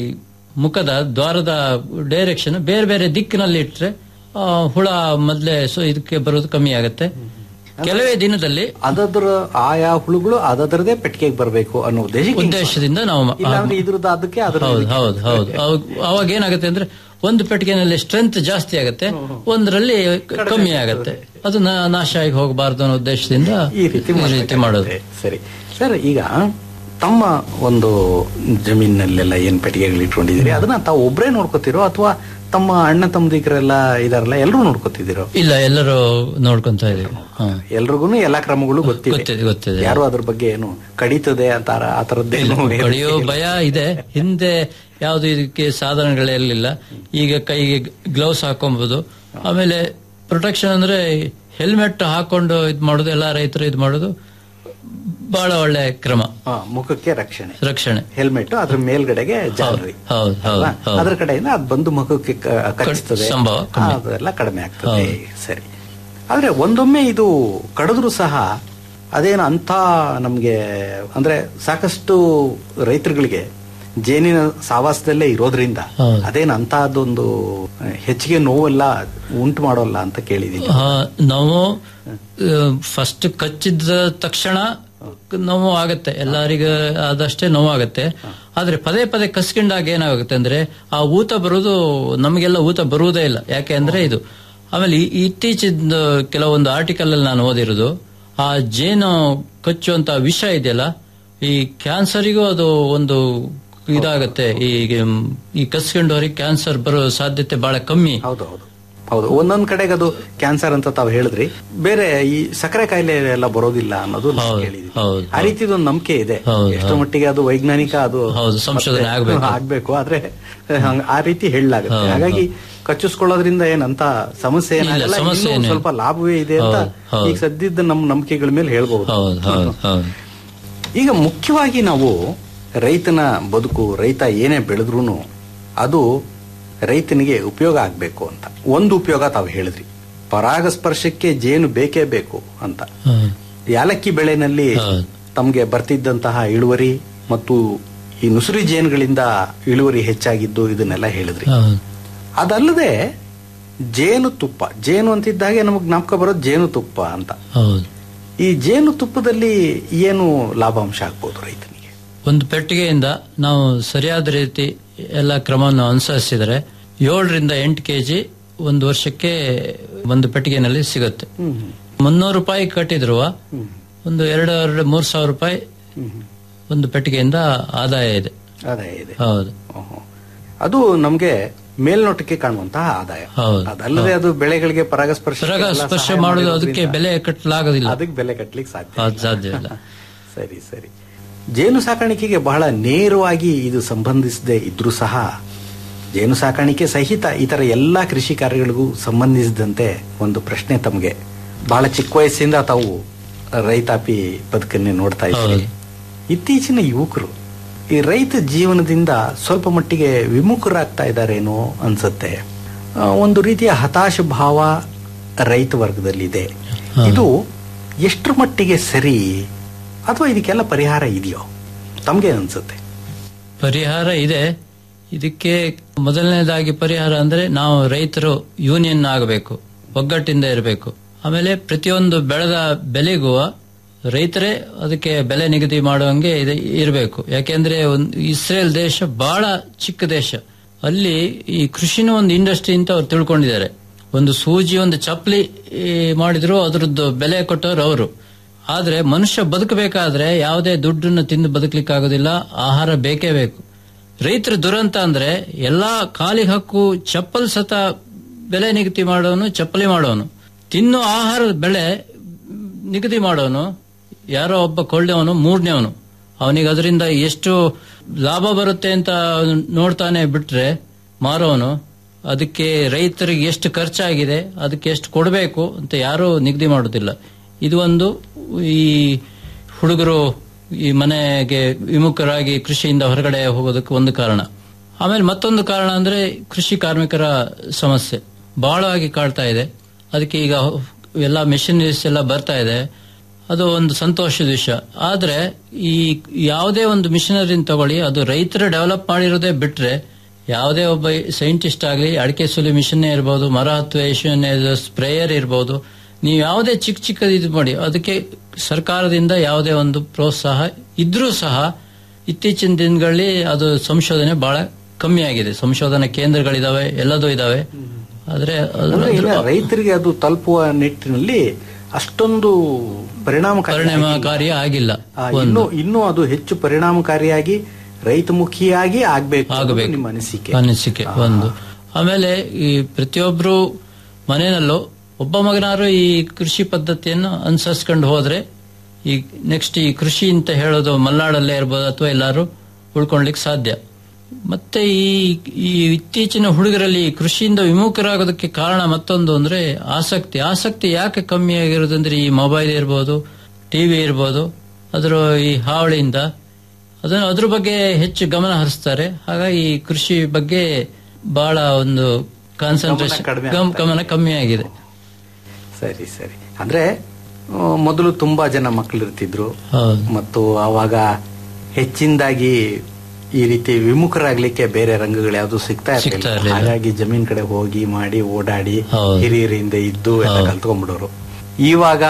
ಮುಖದ ದ್ವಾರದ ಡೈರೆಕ್ಷನ್ ಬೇರೆ ಬೇರೆ ದಿಕ್ಕಿನಲ್ಲಿ ಇಟ್ರೆ ಆ, ಹುಳ ಮೊದಲೇ ಸೊ ಇದಕ್ಕೆ ಬರೋದು ಕಮ್ಮಿ ಆಗತ್ತೆ ಕೆಲವೇ ದಿನದಲ್ಲಿ ಅದದ್ರ ಆಯಾ ಹುಳುಗಳು ಅದರದೇ ಪೆಟ್ಟಿಗೆಗೆ ಬರಬೇಕು ಅನ್ನೋ ಉದ್ದೇಶಕ್ಕೆ ಉದ್ದೇಶದಿಂದ ನಾವು ಮ- ಇಲ್ಲಾಂದ್ರೆ ಇದ್ರದ್ದು ಅದಕ್ಕೆ ಅದ್ರ ಹೌದು ಹೌದು ಹೌದು ಅವಾಗ- ಅವಾಗ ಏನಾಗುತ್ತೆ ಅಂದ್ರೆ ಒಂದು ಪೆಟ್ಟಿಗೆನಲ್ಲಿ ಸ್ಟ್ರೆಂತ್ ಜಾಸ್ತಿ ಆಗುತ್ತೆ ಒಂದರಲ್ಲಿ ಕಮ್ಮಿ ಆಗುತ್ತೆ ಅದು ನಾ- ನಾಶ ಆಗಿ ಹೋಗಬಾರ್ದು ಅನ್ನೋ ಉದ್ದೇಶದಿಂದ ಈ ರೀತಿ ಈ ರೀತಿ ಮಾಡೋದು ಸರಿ ಸರ್ ಈಗ ತಮ್ಮ ಒಂದು ಜಮೀನಲ್ಲೆಲ್ಲ ಏನ್ ಪೆಟ್ಟಿಗೆಗಳು ಇಟ್ಕೊಂಡಿದ್ದೀರಿ ಅದನ್ನ ತಾವು ಒಬ್ರೇ ನೋಡ್ಕೋತಿರೋ ಅಥವಾ ತಮ್ಮ ಅಣ್ಣ ತಮ್ಮದಿಗರೆಲ್ಲ ಇದಾರಲ್ಲ ಎಲ್ಲರೂ ನೋಡ್ಕೋತಿದ್ದೀರೋ ಇಲ್ಲ ಎಲ್ಲರೂ ನೋಡ್ಕೊಂತ ಇದೀವಿ ಹ. ಎಲ್ರಿಗೂ ಎಲ್ಲಾ ಕ್ರಮಗಳು ಗೊತ್ತಿದೆ ಗೊತ್ತಿದೆ ಗೊತ್ತಿದೆ ಯಾರು ಅದ್ರ ಬಗ್ಗೆ ಏನು ಕಡಿತದೆ ಅಂತ ಆ ತರದ್ದೇನು ಕಡಿಯೋ ಭಯ ಇದೆ ಹಿಂದೆ ಯಾವ್ದು ಇದಕ್ಕೆ ಸಾಧನಗಳಿರಲಿಲ್ಲ ಈಗ ಕೈಗೆ ಗ್ಲೌಸ್ ಹಾಕೊಂಬೋದು ಆಮೇಲೆ ಪ್ರೊಟೆಕ್ಷನ್ ಅಂದ್ರೆ ಹೆಲ್ಮೆಟ್ ಹಾಕೊಂಡು ಇದ್ ಮಾಡೋದು ಎಲ್ಲಾ ರೈತರು ಇದ್ ಮಾಡೋದು ಬಹಳ ಒಳ್ಳೆ ಕ್ರಮ ಹಾ, ಮುಖಕ್ಕೆ ರಕ್ಷಣೆ ರಕ್ಷಣೆ ಹೆಲ್ಮೆಟ್ ಅದ್ರ ಮೇಲ್ಗಡೆಗೆ ಜಾಲರಿ ಹೌದು ಹೌದು ಅಲ್ವಾ? ಹೌದು ಅದ್ರ ಕಡೆಯಿಂದ ಅದು ಬಂದು ಮುಖಕ್ಕೆ ಕ- ಕಚ್ತದೆ ಸಂಭವ ಆ, ಅದೆಲ್ಲ ಕಡಿಮೆ ಆಗ್ತದೆ ಸರಿ ಆದ್ರೆ ಒಂದೊಮ್ಮೆ ಇದು ಕಡಿದ್ರು ಸಹ ಅದೇನು ಅಂತ ನಮ್ಗೆ ಅಂದ್ರೆ ಸಾಕಷ್ಟು ರೈತರುಗಳಿಗೆ ಜೇನಿನ ಸಾವಾಸದಲ್ಲೇ ಇರೋದ್ರಿಂದ ಹೌದು. ಅದೇನು ಅಂತಹದ್ದೊಂದು ಹೆಚ್ಚಿಗೆ ನೋವೆಲ್ಲ ಉಂಟು ಮಾಡೋಲ್ಲ ಅಂತ ಕೇಳಿದೀನಿ ಆ, ನಾವು ಫಸ್ಟ್ ಕಚ್ಚಿದ ತಕ್ಷಣ ನೋವು ಆಗತ್ತೆ ಎಲ್ಲರಿಗೂ ಆದಷ್ಟೇ ನೋವು ಆಗತ್ತೆ ಆದ್ರೆ ಪದೇ ಪದೇ ಕಸ್ಕೊಂಡಾಗ ಏನಾಗುತ್ತೆ ಅಂದ್ರೆ ಆ ಊತ ಬರುವುದು ನಮಗೆಲ್ಲ ಊತ ಬರುವುದೇ ಇಲ್ಲ ಯಾಕೆ ಅಂದ್ರೆ ಇದು ಆಮೇಲೆ ಈ- ಇತ್ತೀಚಿನ ಕೆಲವೊಂದು ಆರ್ಟಿಕಲ್ ಅಲ್ಲಿ ನಾನು ಓದಿರೋದು ಆ ಜೇನು ಕಚ್ಚುವಂತ ವಿಷ ಇದೆಯಲ್ಲ ಈ ಕ್ಯಾನ್ಸರಿಗೂ ಅದು ಒಂದು ಇದಾಗತ್ತೆ ಈ ಈ ಕಸ್ಕೊಂಡವ್ರಿಗೆ ಕ್ಯಾನ್ಸರ್ ಬರೋ ಸಾಧ್ಯತೆ ಬಹಳ ಕಮ್ಮಿ ಹೌದು ಹೌದು ಹೌದು ಒಂದೊಂದ್ ಕಡೆಗೆ ಅದು ಕ್ಯಾನ್ಸರ್ ಅಂತ ತಾವು ಹೇಳಿದ್ರಿ ಬೇರೆ ಈ ಸಕ್ಕರೆ ಕಾಯಿಲೆ ಎಲ್ಲ ಬರೋದಿಲ್ಲ ಅನ್ನೋದು ನಾನು ಕೇಳಿದೀನಿ ಹೌದು ಆ ರೀತಿದು ಒಂದು ನಂಬಿಕೆ ಇದೆ ಹೌದು, ಎಷ್ಟೋ ಹೌದು. ಮಟ್ಟಿಗೆ ಅದು ವೈಜ್ಞಾನಿಕ ಅದು ಹೌದು, ಸಂಶೋಧನೆ ಮತ್ತೆ ಆಗ್ಬೇಕು. ಆಗ್ಬೇಕು ಆದ್ರೆ ಹಂಗ್- ಆ ರೀತಿ ಹೇಳಲಾಗುತ್ತೆ ಹೌದು, ಹಾಗಾಗಿ ಕಚ್ಚಿಸ್ಕೊಳ್ಳೋದ್ರಿಂದ ಏನಂತ ಸಮಸ್ಯೆ ಇಲ್ಲ, ಏನಾಗಲ್ಲ ಸಮಸ್ಯೆ ಇನ್ನೂ ಏನಿಲ್ಲ. ಸ್ವಲ್ಪ ಲಾಭವೇ ಇದೆ ಅಂತ ಹೌದು, ಹೌದು. ಈಗ ಸದ್ಯದ ನಮ್ಮ ನಂಬಿಕೆಗಳ ಮೇಲೆ ಹೇಳ್ಬಹುದು ಹೌದು ಹೌದು ಹೌದು ಈಗ ಮುಖ್ಯವಾಗಿ ನಾವು ರೈತನ ಬದುಕು ರೈತ ಏನೇ ಬೆಳೆದ್ರು ಅದು ರೈತನಿಗೆ ಉಪಯೋಗ ಆಗ್ಬೇಕು ಅಂತ ಒಂದು ಉಪಯೋಗ ತಾವು ಹೇಳಿದ್ರಿ ಪರಾಗಸ್ಪರ್ಶಕ್ಕೆ ಜೇನು ಬೇಕೇ ಬೇಕು ಅಂತ ಯಾಲಕ್ಕಿ ಬೆಳೆನಲ್ಲಿ ತಮಗೆ ಬರ್ತಿದ್ದಂತಹ ಇಳುವರಿ ಮತ್ತು ಈ ನುಸುರಿ ಜೇನುಗಳಿಂದ ಇಳುವರಿ ಹೆಚ್ಚಾಗಿದ್ದು ಇದನ್ನೆಲ್ಲ ಹೇಳಿದ್ರಿ ಹೌದು ಅದಲ್ಲದೆ ಜೇನು ತುಪ್ಪ ಜೇನು ಅಂತಿದ್ದಾಗೆ ನಮಗೆ ಜ್ಞಾಪಕ ಬರೋದು ಜೇನು ತುಪ್ಪ ಅಂತ ಹೌದು ಈ ಜೇನು ತುಪ್ಪದಲ್ಲಿ ಏನು ಲಾಭಾಂಶ ಆಗ್ಬೋದು ರೈತನಿಗೆ ಒಂದು ಪೆಟ್ಟಿಗೆಯಿಂದ ನಾವು ಸರಿಯಾದ ರೀತಿ ಎಲ್ಲ ಕ್ರಮವನ್ನು ಅನುಸರಿಸಿದರೆ ಏಳರಿಂದ ಎಂಟು ಕೆಜಿ ಒಂದು ವರ್ಷಕ್ಕೆ ಒಂದು ಪೆಟ್ಟಿಗೆನಲ್ಲಿ ಸಿಗುತ್ತೆ ಮುನ್ನೂರು ರೂಪಾಯಿ ಕಟ್ಟಿದ್ರು ಒಂದು ಎರಡು ಎರಡು ಮೂರು ಸಾವಿರ ರೂಪಾಯಿ ಒಂದು ಪೆಟ್ಟಿಗೆಯಿಂದ ಆದಾಯ ಇದೆ ಆದಾಯ ಇದೆ ಹೌದು ಅದು ನಮ್ಗೆ ಮೇಲ್ನೋಟಕ್ಕೆ ಕಾಣುವಂತಹ ಆದಾಯ ಹೌದು ಅದಲ್ಲದೆ ಅದು ಬೆಳೆಗಳಿಗೆ ಪರಾಗಸ್ಪರ್ಶ ಪರಾಗಸ್ಪರ್ಶ ಮಾಡೋದು ಅದಕ್ಕೆ ಬೆಲೆ ಕಟ್ಟಲಾಗೋದಿಲ್ಲ ಅದಕ್ಕೆ ಬೆಲೆ ಕಟ್ಟಲಿಕ್ಕೆ ಸಾಧ್ಯ ಅದು ಸಾಧ್ಯ ಇಲ್ಲ ಸರಿ ಸರಿ ಜೇನು ಸಾಕಾಣಿಕೆಗೆ ಬಹಳ ನೇರವಾಗಿ ಇದು ಸಂಬಂಧಿಸದೆ ಇದ್ರೂ ಸಹ ಜೇನು ಸಾಕಾಣಿಕೆ ಸಹಿತ ಇತರ ಎಲ್ಲಾ ಕೃಷಿ ಕಾರ್ಯಗಳಿಗೂ ಸಂಬಂಧಿಸಿದಂತೆ ಒಂದು ಪ್ರಶ್ನೆ ತಮಗೆ ಬಹಳ ಚಿಕ್ಕ ವಯಸ್ಸಿಂದ ತಾವು ರೈತಾಪಿ ಬದುಕನ್ನೇ ನೋಡ್ತಾ ಇದ್ದೀರಿ ಇತ್ತೀಚಿನ ಯುವಕರು ಈ ರೈತ ಜೀವನದಿಂದ ಸ್ವಲ್ಪ ಮಟ್ಟಿಗೆ ವಿಮುಖರಾಗ್ತಾ ಇದ್ದಾರೇನೋ ಅನ್ಸುತ್ತೆ ಆ, ಒಂದು ರೀತಿಯ ಹತಾಶ ಭಾವ ರೈತ ವರ್ಗದಲ್ಲಿದೆ ಇದು ಎಷ್ಟರ ಮಟ್ಟಿಗೆ ಸರಿ ಅಥವಾ ಇದಕ್ಕೆಲ್ಲ ಪರಿಹಾರ ಇದೆಯೋ ತಮ್ಗೆ ಅನ್ಸುತ್ತೆ ಪರಿಹಾರ ಇದೆ ಇದಕ್ಕೆ ಮೊದಲನೇದಾಗಿ ಪರಿಹಾರ ಅಂದ್ರೆ ನಾವು ರೈತರು ಯೂನಿಯನ್ ಆಗಬೇಕು ಒಗ್ಗಟ್ಟಿಂದ ಇರಬೇಕು ಆಮೇಲೆ ಪ್ರತಿಯೊಂದು ಬೆಳೆದ ಬೆಲೆಗೂ ರೈತರೇ ಅದಕ್ಕೆ ಬೆಲೆ ನಿಗದಿ ಮಾಡುವಂಗೆ ಇದೆ ಇರಬೇಕು ಯಾಕೆಂದ್ರೆ ಒಂದು ಇಸ್ರೇಲ್ ದೇಶ ಬಹಳ ಚಿಕ್ಕ ದೇಶ ಅಲ್ಲಿ ಈ ಕೃಷಿನ ಒಂದು ಇಂಡಸ್ಟ್ರಿ ಅಂತ ಅವ್ರು ತಿಳ್ಕೊಂಡಿದ್ದಾರೆ ಒಂದು ಸೂಜಿ ಒಂದು ಚಪ್ಪಲಿ ಈ, ಮಾಡಿದ್ರು ಅದ್ರದ್ದು ಬೆಲೆ ಕೊಟ್ಟವ್ರು ಅವರು ಆದ್ರೆ ಮನುಷ್ಯ ಬದುಕಬೇಕಾದ್ರೆ ಯಾವುದೇ ದುಡ್ಡನ್ನು ತಿಂದು ಬದುಕಲಿಕ್ಕಾಗೋದಿಲ್ಲ ಆಹಾರ ಬೇಕೇ ಬೇಕು ರೈತರ ದುರಂತ ಅಂದ್ರೆ ಎಲ್ಲಾ ಕಾಲಿಗೆ ಹಕ್ಕು ಚಪ್ಪಲ್ ಸತ ಬೆಲೆ ನಿಗದಿ ಮಾಡೋನು ಚಪ್ಪಲಿ ಮಾಡೋನು ತಿನ್ನೋ ಆಹಾರದ ಬೆಲೆ ನಿಗದಿ ಮಾಡೋನು ಯಾರೋ ಒಬ್ಬ ಕೊಳ್ಳೆವನು ಮೂರನೇವನು ಅವನಿಗೆ ಅದರಿಂದ ಎಷ್ಟು ಲಾಭ ಬರುತ್ತೆ ಅಂತ ನೋಡ್ತಾನೆ ಬಿಟ್ರೆ ಮಾರೋನು ಅದಕ್ಕೆ ರೈತರಿಗೆ ಎಷ್ಟು ಖರ್ಚಾಗಿದೆ ಅದಕ್ಕೆ ಎಷ್ಟು ಕೊಡಬೇಕು ಅಂತ ಯಾರೂ ನಿಗದಿ ಮಾಡೋದಿಲ್ಲ ಇದು ಒಂದು ಈ ಹುಡುಗರು ಈ ಮನೆಗೆ ವಿಮುಖರಾಗಿ ಕೃಷಿಯಿಂದ ಹೊರಗಡೆ ಹೋಗೋದಕ್ಕೆ ಒಂದು ಕಾರಣ ಆಮೇಲೆ ಮತ್ತೊಂದು ಕಾರಣ ಅಂದ್ರೆ ಕೃಷಿ ಕಾರ್ಮಿಕರ ಸಮಸ್ಯೆ ಬಹಳವಾಗಿ ಕಾಡ್ತಾ ಇದೆ ಅದಕ್ಕೆ ಈಗ ಎಲ್ಲ ಮೆಷಿನರೀಸ್ ಎಲ್ಲ ಬರ್ತಾ ಇದೆ ಅದು ಒಂದು ಸಂತೋಷದ ವಿಷಯ ಆದ್ರೆ ಈ ಯಾವುದೇ ಒಂದು ಮಿಷನರಿನ ತಗೊಳ್ಳಿ ಅದು ರೈತರು ಡೆವಲಪ್ ಮಾಡಿರೋದೇ ಬಿಟ್ರೆ ಯಾವುದೇ ಒಬ್ಬ ಸೈಂಟಿಸ್ಟ್ ಆಗಲಿ ಅಡಿಕೆ ಸುಲಿ ಮಿಷನ್ ಇರ್ಬೋದು ಮರ ಹತ್ತುವ ಮಿಷನ್ ಸ್ಪ್ರೇಯರ್ ಇರ್ಬೋದು ನೀವು ಯಾವುದೇ ಚಿಕ್ಕ ಚಿಕ್ಕದು ಇದು ಮಾಡಿ ಅದಕ್ಕೆ ಸರ್ಕಾರದಿಂದ ಯಾವುದೇ ಒಂದು ಪ್ರೋತ್ಸಾಹ ಇದ್ರೂ ಸಹ ಇತ್ತೀಚಿನ ದಿನಗಳಲ್ಲಿ ಅದು ಸಂಶೋಧನೆ ಬಹಳ ಕಮ್ಮಿ ಆಗಿದೆ ಸಂಶೋಧನಾ ಕೇಂದ್ರಗಳಿದಾವೆ ಎಲ್ಲದೂ ಇದಾವೆ ಆದ್ರೆ ಅದು- ಅಂದ್ರೆ ಈಗ ರೈತರಿಗೆ ಅದು ತಲುಪುವ ನಿಟ್ಟಿನಲ್ಲಿ ಅಷ್ಟೊಂದು ಪರಿಣಾಮಕಾರಿ ಪರಿಣಾಮಕಾರಿ ಆಗಿಲ್ಲ ಆ, ಒಂದು. ಇನ್ನು ಇನ್ನು ಅದು ಹೆಚ್ಚು ಪರಿಣಾಮಕಾರಿಯಾಗಿ ರೈತಮುಖಿಯಾಗಿ ಆಗ್ಬೇಕು ಅನ್ನೋದು ಆಗಬೇಕು ನಿಮ್ಮ ಅನಿಸಿಕೆ ಅನಿಸಿಕೆ ಒಂದು ಆಮೇಲೆ ಈ ಪ್ರತಿಯೊಬ್ರು ಮನೆಯಲ್ಲೂ ಒಬ್ಬ ಮಗನಾರು ಈ ಕೃಷಿ ಪದ್ಧತಿಯನ್ನು ಅನುಸರಿಸ್ಕೊಂಡು ಹೋದ್ರೆ ಈ ನೆಕ್ಸ್ಟ್ ಈ ಕೃಷಿ ಅಂತ ಹೇಳೋದು ಮಲ್ನಾಡಲ್ಲೇ ಇರ್ಬೋದು ಅಥವಾ ಎಲ್ಲಾರು ಉಳ್ಕೊಳ್ಲಿಕ್ಕೆ ಸಾಧ್ಯ ಮತ್ತೆ ಈ ಈ ಇತ್ತೀಚಿನ ಹುಡುಗರಲ್ಲಿ ಈ ಕೃಷಿಯಿಂದ ವಿಮುಖರಾಗೋದಕ್ಕೆ ಕಾರಣ ಮತ್ತೊಂದು ಅಂದ್ರೆ ಆಸಕ್ತಿ ಆಸಕ್ತಿ ಯಾಕೆ ಕಮ್ಮಿ ಆಗಿರೋದಂದ್ರೆ ಈ ಮೊಬೈಲ್ ಇರ್ಬೋದು ಟಿವಿ ಇರ್ಬೋದು ಅದರ ಈ ಹಾವಳಿಯಿಂದ ಅದನ್ನು ಅದ್ರ ಬಗ್ಗೆ ಹೆಚ್ಚು ಗಮನ ಹರಿಸ್ತಾರೆ ಹಾಗಾಗಿ ಈ ಕೃಷಿ ಬಗ್ಗೆ ಬಹಳ ಒಂದು ಕಾನ್ಸಂಟ್ರೇಷನ್ ಗಮನ ಕಡಿಮೆ ಗಮನ ಕಮ್ಮಿ ಆಗಿದೆ ಸರಿ ಸರಿ ಅಂದ್ರೆ ಆ, ಮೊದಲು ತುಂಬಾ ಜನ ಮಕ್ಕಳು ಇರ್ತಿದ್ರು ಹೌದು. ಮತ್ತು ಆವಾಗ ಹೆಚ್ಚಿನದಾಗಿ ಈ ರೀತಿ ವಿಮುಖರಾಗ್ಲಿಕ್ಕೆ ಬೇರೆ ರಂಗಗಳು ಯಾವ್ದು ಸಿಗ್ತಾ ಸಿಗ್ತಾ ಇರಲಿಲ್ಲ ಇರ್ಲಿಲ್ಲ. ಹಾಗಾಗಿ ಜಮೀನ್ ಕಡೆ ಹೋಗಿ ಮಾಡಿ ಓಡಾಡಿ ಹೌದು. ಹಿರಿಯರಿಂದ ಇದ್ದು ಎಲ್ಲ ಹೌದು. ಕಲ್ತ್ಕೊಂಡ್ಬಿಡೋರು ಇವಾಗ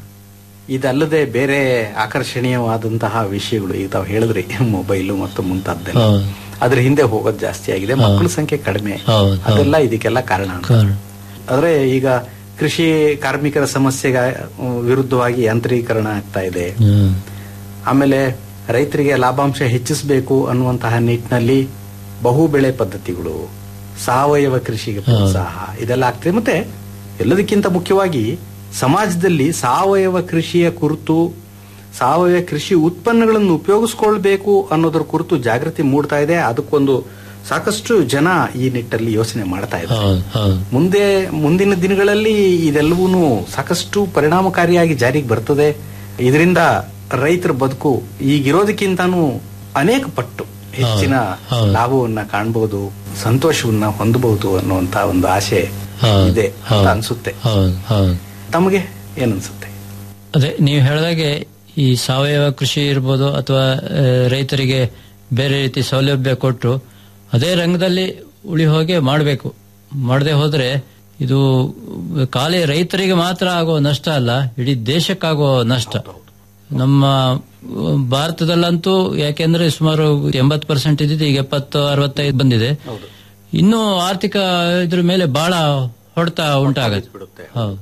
ಇದಲ್ಲದೆ ಬೇರೆ ಆಕರ್ಷಣೀಯವಾದಂತಹ ವಿಷಯಗಳು ಈಗ ತಾವು ಹೇಳಿದ್ರಿ ಮೊಬೈಲು ಮತ್ತು ಮುಂತಾದ್ದೆಲ್ಲ ಹೌದು. ಅದ್ರ ಹಿಂದೆ ಹೋಗೋದು ಜಾಸ್ತಿ ಆಗಿದೆ ಮಕ್ಕಳ ಸಂಖ್ಯೆ ಕಡಿಮೆ ಹೌದು, ಹೌದು. ಅದೆಲ್ಲ ಇದಕ್ಕೆಲ್ಲ ಕಾರಣ ಅಂತ ಕಾರಣ. ಆದ್ರೆ ಈಗ ಕೃಷಿ ಕಾರ್ಮಿಕರ ಸಮಸ್ಯೆಗೆ ಆ, ವಿರುದ್ಧವಾಗಿ ಯಾಂತ್ರೀಕರಣ ಆಗ್ತಾ ಇದೆ ಹ್ಮ್. ಆಮೇಲೆ ರೈತರಿಗೆ ಲಾಭಾಂಶ ಹೆಚ್ಚಿಸಬೇಕು ಅನ್ನುವಂತಹ ನಿಟ್ಟಿನಲ್ಲಿ ಬಹು ಬೆಳೆ ಪದ್ಧತಿಗಳು ಸಾವಯವ ಕೃಷಿಗೆ ಪ್ರೋತ್ಸಾಹ ಇದೆಲ್ಲ ಆಗ್ತದೆ ಮತ್ತೆ ಎಲ್ಲದಕ್ಕಿಂತ ಮುಖ್ಯವಾಗಿ ಸಮಾಜದಲ್ಲಿ ಸಾವಯವ ಕೃಷಿಯ ಕುರಿತು ಸಾವಯವ ಕೃಷಿ ಉತ್ಪನ್ನಗಳನ್ನು ಉಪಯೋಗಿಸ್ಕೊಳ್ಬೇಕು ಅನ್ನೋದ್ರ ಕುರಿತು ಜಾಗೃತಿ ಮೂಡ್ತಾ ಇದೆ ಅದಕ್ಕೊಂದು ಸಾಕಷ್ಟು ಜನ ಈ ನಿಟ್ಟಲ್ಲಿ ಯೋಚನೆ ಮಾಡ್ತಾ ಇದ್ದಾರೆ ಹೌದು ಹೌದು ಮುಂದೆ ಮುಂದಿನ ದಿನಗಳಲ್ಲಿ ಇದೆಲ್ಲವೂ ಸಾಕಷ್ಟು ಪರಿಣಾಮಕಾರಿಯಾಗಿ ಜಾರಿಗೆ ಬರ್ತದೆ ಇದರಿಂದ ರೈತರ ಬದುಕು ಈಗಿರೋದಕ್ಕಿಂತಾನು ಅನೇಕ ಪಟ್ಟು ಹೆಚ್ಚಿನ ಹೌದು. ಲಾಭವನ್ನ ಕಾಣಬಹುದು ಸಂತೋಷವನ್ನ ಹೊಂದಬಹುದು ಅನ್ನುವಂತ ಒಂದು ಆಸೆ ಹೌದು, ಇದೆ ಅಂತ ಹೌದು. ಅನ್ಸುತ್ತೆ ಹೌದು ಹೌದು ತಮಗೆ ಏನನ್ಸುತ್ತೆ ಅದೇ ನೀವು ಹೇಳಿದಾಗೆ ಈ ಸಾವಯವ ಕೃಷಿ ಇರ್ಬೋದು ಅಥವಾ ಆ, ರೈತರಿಗೆ ಬೇರೆ ರೀತಿ ಸೌಲಭ್ಯ ಕೊಟ್ಟು ಅದೇ ರಂಗದಲ್ಲಿ ಉಳಿ ಹೋಗಿ ಮಾಡಬೇಕು ಮಾಡದೆ ಹೋದ್ರೆ ಇದು ಖಾಲಿ ರೈತರಿಗೆ ಮಾತ್ರ ಆಗೋ ನಷ್ಟ ಅಲ್ಲ ಇಡೀ ದೇಶಕ್ಕಾಗೋ ನಷ್ಟ ನಮ್ಮ ಆ, ಭಾರತದಲ್ಲಂತೂ ಯಾಕೆಂದ್ರೆ ಸುಮಾರು ಎಂಬತ್ತು ಪರ್ಸೆಂಟ್ ಇದ್ದಿದ್ದು ಈಗ ಎಪ್ಪತ್ತು ಅರವತ್ತೈದು ಬಂದಿದೆ ಇನ್ನೂ ಆರ್ಥಿಕ ಇದ್ರ ಮೇಲೆ ಬಹಳ ಹೊಡೆತ ಉಂಟಾಗತ್ತೆ ಹೌದು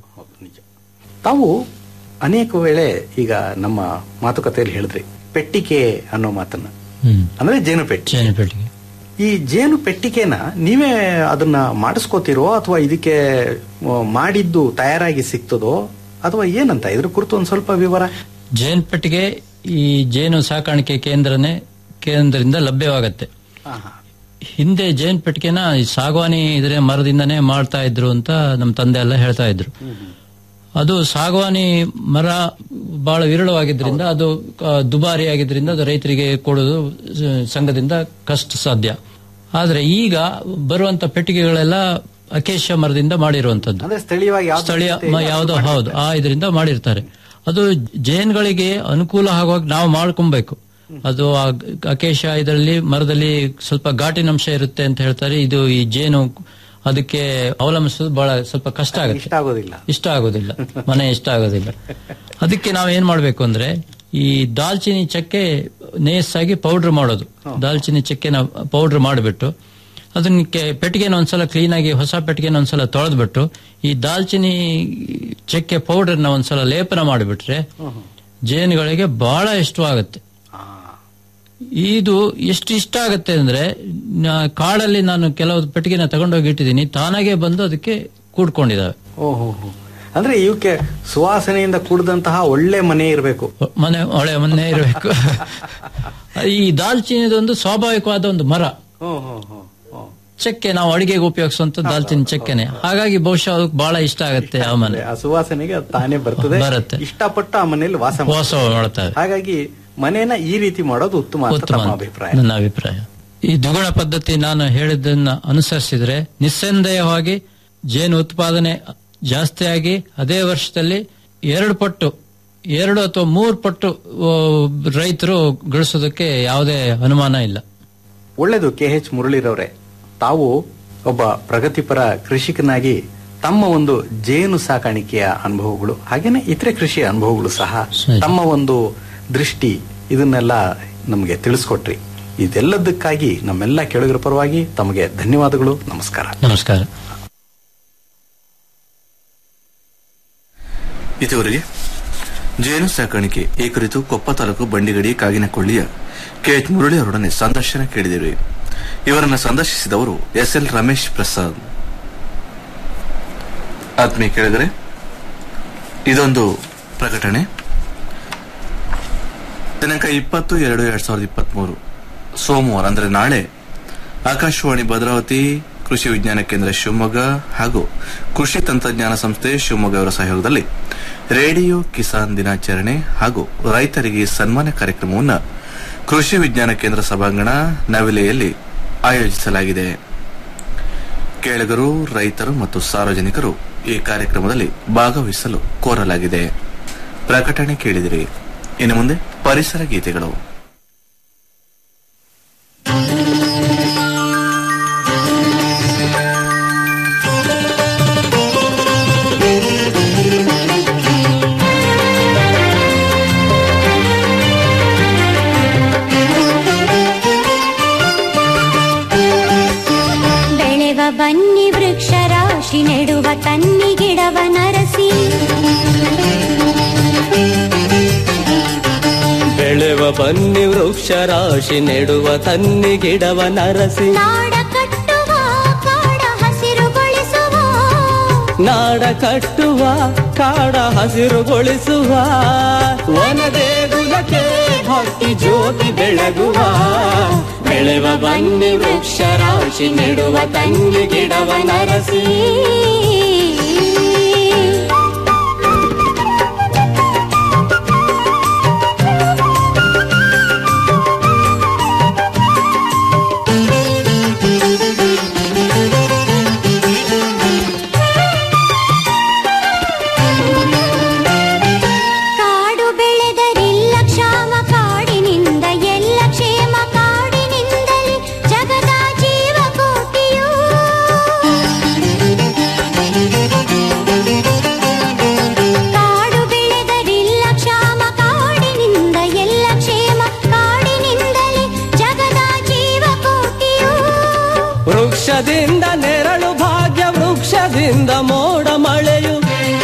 ತಾವು ಅನೇಕ ವೇಳೆ ಈಗ ನಮ್ಮ ಮಾತುಕತೆಯಲ್ಲಿ ಹೇಳಿದ್ರಿ ಪೆಟ್ಟಿಗೆ ಅನ್ನೋ ಮಾತನ್ನ ಹ್ಮ್ ಅಂದ್ರೆ ಜೇನು ಪೆಟ್ಟಿ ಚೈನ ಪೆಟ್ಟಿಗೆ ಈ ಜೇನು ಪೆಟ್ಟಿಗೆನ ನೀವೇ ಅದನ್ನ ಮಾಡಿಸ್ಕೋತಿರೋ ಅಥವಾ ಇದಕ್ಕೆ ಆ, ಮಾಡಿದ್ದು ತಯಾರಾಗಿ ಸಿಗ್ತದೋ ಅಥವಾ ಏನಂತ ಇದ್ರ ಕುರಿತು ಒಂದ್ ಸ್ವಲ್ಪ ವಿವರ ಜೇನು ಪೆಟ್ಟಿಗೆ ಈ ಜೇನು ಸಾಕಾಣಿಕೆ ಕೇಂದ್ರನೇ ಕೇಂದ್ರದಿಂದ ಲಭ್ಯವಾಗತ್ತೆ ಹಿಂದೆ ಜೇನು ಪೆಟ್ಟಿಗೆನ ಈ ಸಾಗವಾನಿ ಇದ್ರೆ ಮರದಿಂದನೇ ಮಾಡ್ತಾ ಇದ್ರು ಅಂತ ನಮ್ಮ ತಂದೆ ಎಲ್ಲ ಹೇಳ್ತಾ ಇದ್ರು ಅದು ಸಾಗವಾನಿ ಮರ ಬಹಳ ವಿರಳವಾಗಿದ್ರಿಂದ ಅದು ಆ, ದುಬಾರಿ ಆಗಿದ್ರಿಂದ ಅದು ರೈತರಿಗೆ ಕೊಡೋದು ಸ- ಸಂಘದಿಂದ ಕಷ್ಟ ಸಾಧ್ಯ ಆದ್ರೆ ಈಗ ಬರುವಂತ ಪೆಟ್ಟಿಗೆಗಳೆಲ್ಲ ಅಕೇಶ ಮರದಿಂದ ಮಾಡಿರುವಂತದ್ದು ಅಂದ್ರೆ ಸ್ಥಳೀಯವಾಗಿ ಯಾವ್ದು ಸ್ಥಳೀಯ ಸಿಗುತ್ತೆ, ಮ- ಯಾವುದೋ ಹೌದು ಆ ಇದರಿಂದ ಮಾಡಿರ್ತಾರೆ ಅದು ಜೇನ್ಗಳಿಗೆ ಅನುಕೂಲ ಆಗುವಾಗ ನಾವು ಮಾಡ್ಕೊಬೇಕು ಅದು ಆ ಅಕೇಶ ಇದರಲ್ಲಿ ಮರದಲ್ಲಿ ಸ್ವಲ್ಪ ಘಾಟಿನಂಶ ಇರುತ್ತೆ ಅಂತ ಹೇಳ್ತಾರೆ ಇದು ಈ ಜೇನು ಅದಕ್ಕೆ ಅವಲಂಬಿಸೋದು ಬಹಳ ಸ್ವಲ್ಪ ಕಷ್ಟ ಆಗುತ್ತೆ ಇಷ್ಟ ಆಗೋದಿಲ್ಲ ಇಷ್ಟ ಆಗೋದಿಲ್ಲ ಮನೆ ಇಷ್ಟ ಆಗೋದಿಲ್ಲ ಅದಕ್ಕೆ ನಾವು ಏನ್ ಮಾಡ್ಬೇಕು ಅಂದ್ರೆ ಈ ದಾಲ್ಚಿನ್ನಿ ಚಕ್ಕೆ ನೇಸಾಗಿ ಪೌಡರ್ ಮಾಡೋದು ದಾಲ್ಚಿನ್ನಿ ಚಕ್ಕೆನ ಪೌಡರ್ ಮಾಡಿಬಿಟ್ಟು ಅದನ್ನ ಕೆ- ಪೆಟ್ಟಿಗೆನ ಒಂದ್ಸಲ ಕ್ಲೀನ್ ಆಗಿ ಹೊಸ ಪೆಟ್ಟಿಗೆನ ಒಂದ್ಸಲ ತೊಳೆದ್ಬಿಟ್ಟು ಈ ದಾಲ್ಚಿನ್ನಿ ಚಕ್ಕೆ ಪೌಡರ್ನ ಒಂದ್ಸಲ ಲೇಪನ ಮಾಡಿಬಿಟ್ರೆ ಜೇನುಗಳಿಗೆ ಬಹಳ ಇಷ್ಟವಾಗುತ್ತೆ ಇದು ಎಷ್ಟು ಇಷ್ಟ ಆಗುತ್ತೆ ಅಂದ್ರೆ ನಾ- ಕಾಡಲ್ಲಿ ನಾನು ಕೆಲವು ಪೆಟ್ಟಿಗೆನ ತಗೊಂಡೋಗಿ ಇಟ್ಟಿದ್ದೀನಿ ತಾನಾಗೆ ಬಂದು ಅದಕ್ಕೆ ಕೂಡ್ಕೊಂಡಿದ್ದಾವೆ ಓಹೋ ಅಂದ್ರೆ ಇವಕ್ಕೆ ಸುವಾಸನೆಯಿಂದ ಕೂಡಿದಂತಹ ಒಳ್ಳೆ ಮನೆ ಇರಬೇಕು ಮನೆ ಒಳ್ಳೆ ಮನೆ ಇರಬೇಕು ಈ ದಾಲ್ಚಿನ್ನಿದೊಂದು ಸ್ವಾಭಾವಿಕವಾದ ಒಂದು ಮರ ಚಕ್ಕೆ ನಾವು ಅಡಿಗೆಗೆ ಉಪಯೋಗಿಸುವಂತ ದಾಲ್ಚಿನ್ನಿ ಚಕ್ಕೆನೆ ಹಾಗಾಗಿ ಬಹುಶಃ ಅದಕ್ಕೆ ಬಹಳ ಇಷ್ಟ ಆಗುತ್ತೆ ಆ ಮನೆ ಆ ಸುವಾಸನೆಗೆ ಅದು ತಾನೇ ಬರ್ತದೆ ಬರುತ್ತೆ. ಇಷ್ಟಪಟ್ಟು ಆ ಮನೆಯಲ್ಲಿ ವಾಸ ವಾಸ ಮಾಡ್ತಾರೆ. ಮಾಡ್ತಾರೆ ಹಾಗಾಗಿ ಮನೇನ ಈ ರೀತಿ ಮಾಡೋದು ಉತ್ತಮ ಅಂತ ಉತ್ತಮ ತಮ್ಮ ಅಂತ ಅಭಿಪ್ರಾಯ ನನ್ನ ಅಭಿಪ್ರಾಯ ಈ ದ್ವಿಗುಣ ಪದ್ಧತಿ ನಾನು ಹೇಳಿದ್ದನ್ನ ಅನುಸರಿಸಿದ್ರೆ ನಿಸ್ಸಂದೇಹವಾಗಿ ಜೇನು ಉತ್ಪಾದನೆ ಜಾಸ್ತಿಯಾಗಿ ಅದೇ ವರ್ಷದಲ್ಲಿ ಎರಡು ಪಟ್ಟು ಎರಡು ಅಥವಾ ಮೂರು ಪಟ್ಟು ರೈತರು ಗಳಿಸೋದಕ್ಕೆ ಯಾವುದೇ ಅನುಮಾನ ಇಲ್ಲ ಒಳ್ಳೆಯದು ಕೆ ಎಚ್ ಮುರಳಿರವ್ರೆ ತಾವು ಒಬ್ಬ ಪ್ರಗತಿಪರ ಕೃಷಿಕನಾಗಿ ತಮ್ಮ ಒಂದು ಜೇನು ಸಾಕಾಣಿಕೆಯ ಅನುಭವಗಳು ಹಾಗೇನೆ ಇತರೆ ಕೃಷಿಯ ಅನುಭವಗಳು ಸಹ ತಮ್ಮ ಒಂದು ದೃಷ್ಟಿ ಇದನ್ನೆಲ್ಲ ನಮಗೆ ತಿಳಿಸ್ಕೊಟ್ರಿ ಇದೆಲ್ಲದಕ್ಕಾಗಿ ನಮ್ಮೆಲ್ಲ ಕೇಳುಗರ ಪರವಾಗಿ ತಮಗೆ ಧನ್ಯವಾದಗಳು ನಮಸ್ಕಾರ ನಮಸ್ಕಾರ ಇದುವರೆಗೆ ಜೇನು ಸಾಕಾಣಿಕೆ ಈ ಕುರಿತು ಕೊಪ್ಪ ತಾಲೂಕು ಬಂಡಿಗಡಿ ಕಾಗಿನಕೊಳ್ಳಿಯ ಕೆ ಎಚ್ ಮುರಳಿ ಅವರೊಡನೆ ಸಂದರ್ಶನ ಕೇಳಿದಿರಿ ಇವರನ್ನು ಸಂದರ್ಶಿಸಿದವರು ಎಸ್ ಎಲ್ ರಮೇಶ್ ಪ್ರಸಾದ್ ಆತ್ಮೀಯ ಕೇಳಿದರೆ ಇದೊಂದು ಪ್ರಕಟಣೆ ದಿನಾಂಕ ಇಪ್ಪತ್ತು ಎರಡು ಎರಡ್ ಸಾವಿರದ ಇಪ್ಪತ್ಮೂರು ಸೋಮವಾರ ಅಂದ್ರೆ ನಾಳೆ ಆಕಾಶವಾಣಿ ಭದ್ರಾವತಿ ಕೃಷಿ ವಿಜ್ಞಾನ ಕೇಂದ್ರ ಶಿವಮೊಗ್ಗ ಹಾಗೂ ಕೃಷಿ ತಂತ್ರಜ್ಞಾನ ಸಂಸ್ಥೆ ಶಿವಮೊಗ್ಗ ಅವರ ಸಹಯೋಗದಲ್ಲಿ ರೇಡಿಯೋ ಕಿಸಾನ್ ದಿನಾಚರಣೆ ಹಾಗೂ ರೈತರಿಗೆ ಸನ್ಮಾನ ಕಾರ್ಯಕ್ರಮವನ್ನು ಕೃಷಿ ವಿಜ್ಞಾನ ಕೇಂದ್ರ ಸಭಾಂಗಣ ನವಿಲೆಯಲ್ಲಿ ಆಯೋಜಿಸಲಾಗಿದೆ ಕೇಳುಗರು ರೈತರು ಮತ್ತು ಸಾರ್ವಜನಿಕರು ಈ ಕಾರ್ಯಕ್ರಮದಲ್ಲಿ ಭಾಗವಹಿಸಲು ಕೋರಲಾಗಿದೆ ಪ್ರಕಟಣೆ ಕೇಳಿದಿರಿ ಇನ್ನು ಮುಂದೆ ಪರಿಸರ ಗೀತೆಗಳು ಬೆಳೆವ ಬನ್ನಿ ವೃಕ್ಷ ರಾಶಿ ನೆಡುವ ತನ್ನಿ ಗಿಡವ ನರಸಿ ಬೆಳೆವ ಬನ್ನಿ ವೃಕ್ಷ ರಾಶಿ ನೆಡುವ ತನ್ನಿ ಗಿಡವ ನರಸಿ ನಾಡ ಕಟ್ಟುವ ಕಾಡ ಹಸಿರುಗೊಳಿಸುವ ನಾಡ ಕಟ್ಟುವ ಕಾಡ ಹಸಿರುಗೊಳಿಸುವ ವನ ದೇಗುಲಕ್ಕೆ ಭಕ್ತಿ ಜ್ಯೋತಿ ಬೆಳಗುವ ಬೆಳೆವ ಬನ್ನಿ ವೃಕ್ಷ ರಾಶಿ ನೆಡುವ ತನ್ನಿ ಗಿಡವ ನರಸಿ ಕಾಡು ಬೆಳೆದರಿಲ್ಲ ಕ್ಷಾಮ ಕಾಡಿನಿಂದ ಎಲ್ಲ ಕ್ಷೇಮ ಕಾಡಿನಿಂದಲೇ ಜಗದ ಜೀವ ಕೋಟಿಯು ಕಾಡು ಬೆಳೆದರಿಲ್ಲ ಕ್ಷಾಮ ಕಾಡಿನಿಂದ ಎಲ್ಲ ಕ್ಷೇಮ ಕಾಡಿನಿಂದಲೇ ಜಗದ ಜೀವ ಕೋಟಿಯು ವೃಕ್ಷದಿಂದ ನೆರಳು ಭಾಗ್ಯ ವೃಕ್ಷದಿಂದ ಮೋಡ ಮಳೆಯು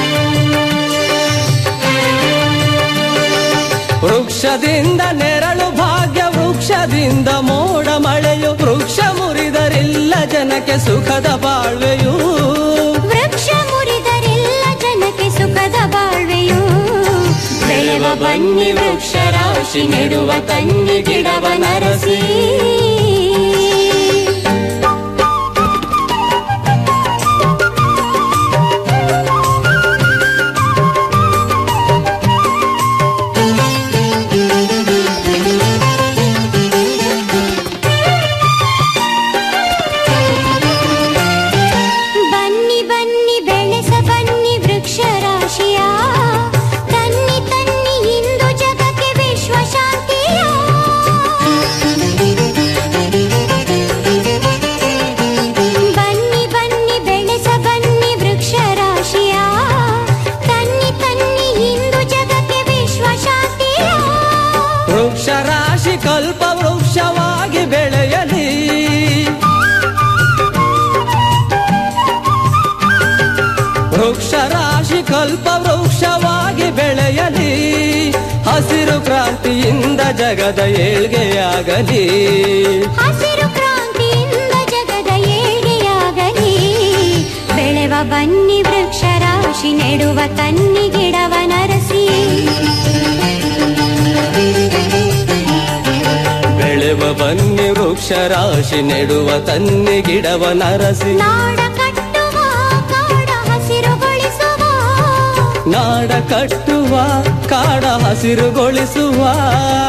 ವೃಕ್ಷದಿಂದ ನೆರಳು ಭಾಗ್ಯ ವೃಕ್ಷದಿಂದ ಮೋಡ ಮಳೆಯು ವೃಕ್ಷ ಮುರಿದರಿಲ್ಲ ಜನಕ್ಕೆ ಸುಖದ ಬಾಳ್ವೆಯು ವೃಕ್ಷ ಮುರಿದರೆಲ್ಲ ಜನಕ್ಕೆ ಸುಖದ ಬಾಳ್ವೆಯು ಬೆಳೆವ ಬನ್ನಿ ವೃಕ್ಷ ರಾಶಿ ನೆಡುವ ತನ್ನಿ ಗಿಡವ ನರಸಿ ಬನ್ನಿ ಬನ್ನಿ ಬೆಳೆಸ ಬನ್ನಿ ವೃಕ್ಷ ರಾಶಿಯ ತನ್ನಿ ತನ್ನಿ ಇಂದು ಜಗಕ್ಕೆ ವಿಶ್ವ ಶಾಂತಿಯ ಜಗದ ಏಳ್ಗೆಯಾಗಲಿ ಹಸಿರು ಕ್ರಾಂತಿಯಿಂದ ಜಗದ ಏಳಿಗೆಯಾಗಲಿ ಬೆಳೆವ ಬನ್ನಿ ವೃಕ್ಷ ರಾಶಿ ನೆಡುವ ತನ್ನಿ ಗಿಡವ ನರಸಿ ಬೆಳೆವ ಬನ್ನಿ ವೃಕ್ಷ ರಾಶಿ ನೆಡುವ ತನ್ನಿ ಗಿಡವ ನರಸಿ ನಾಡ ಕಟ್ಟುವ ಕಾಡ ಹಸಿರುಗೊಳಿಸುವ ನಾಡ ಕಟ್ಟುವ ಕಾಡ ಹಸಿರುಗೊಳಿಸುವ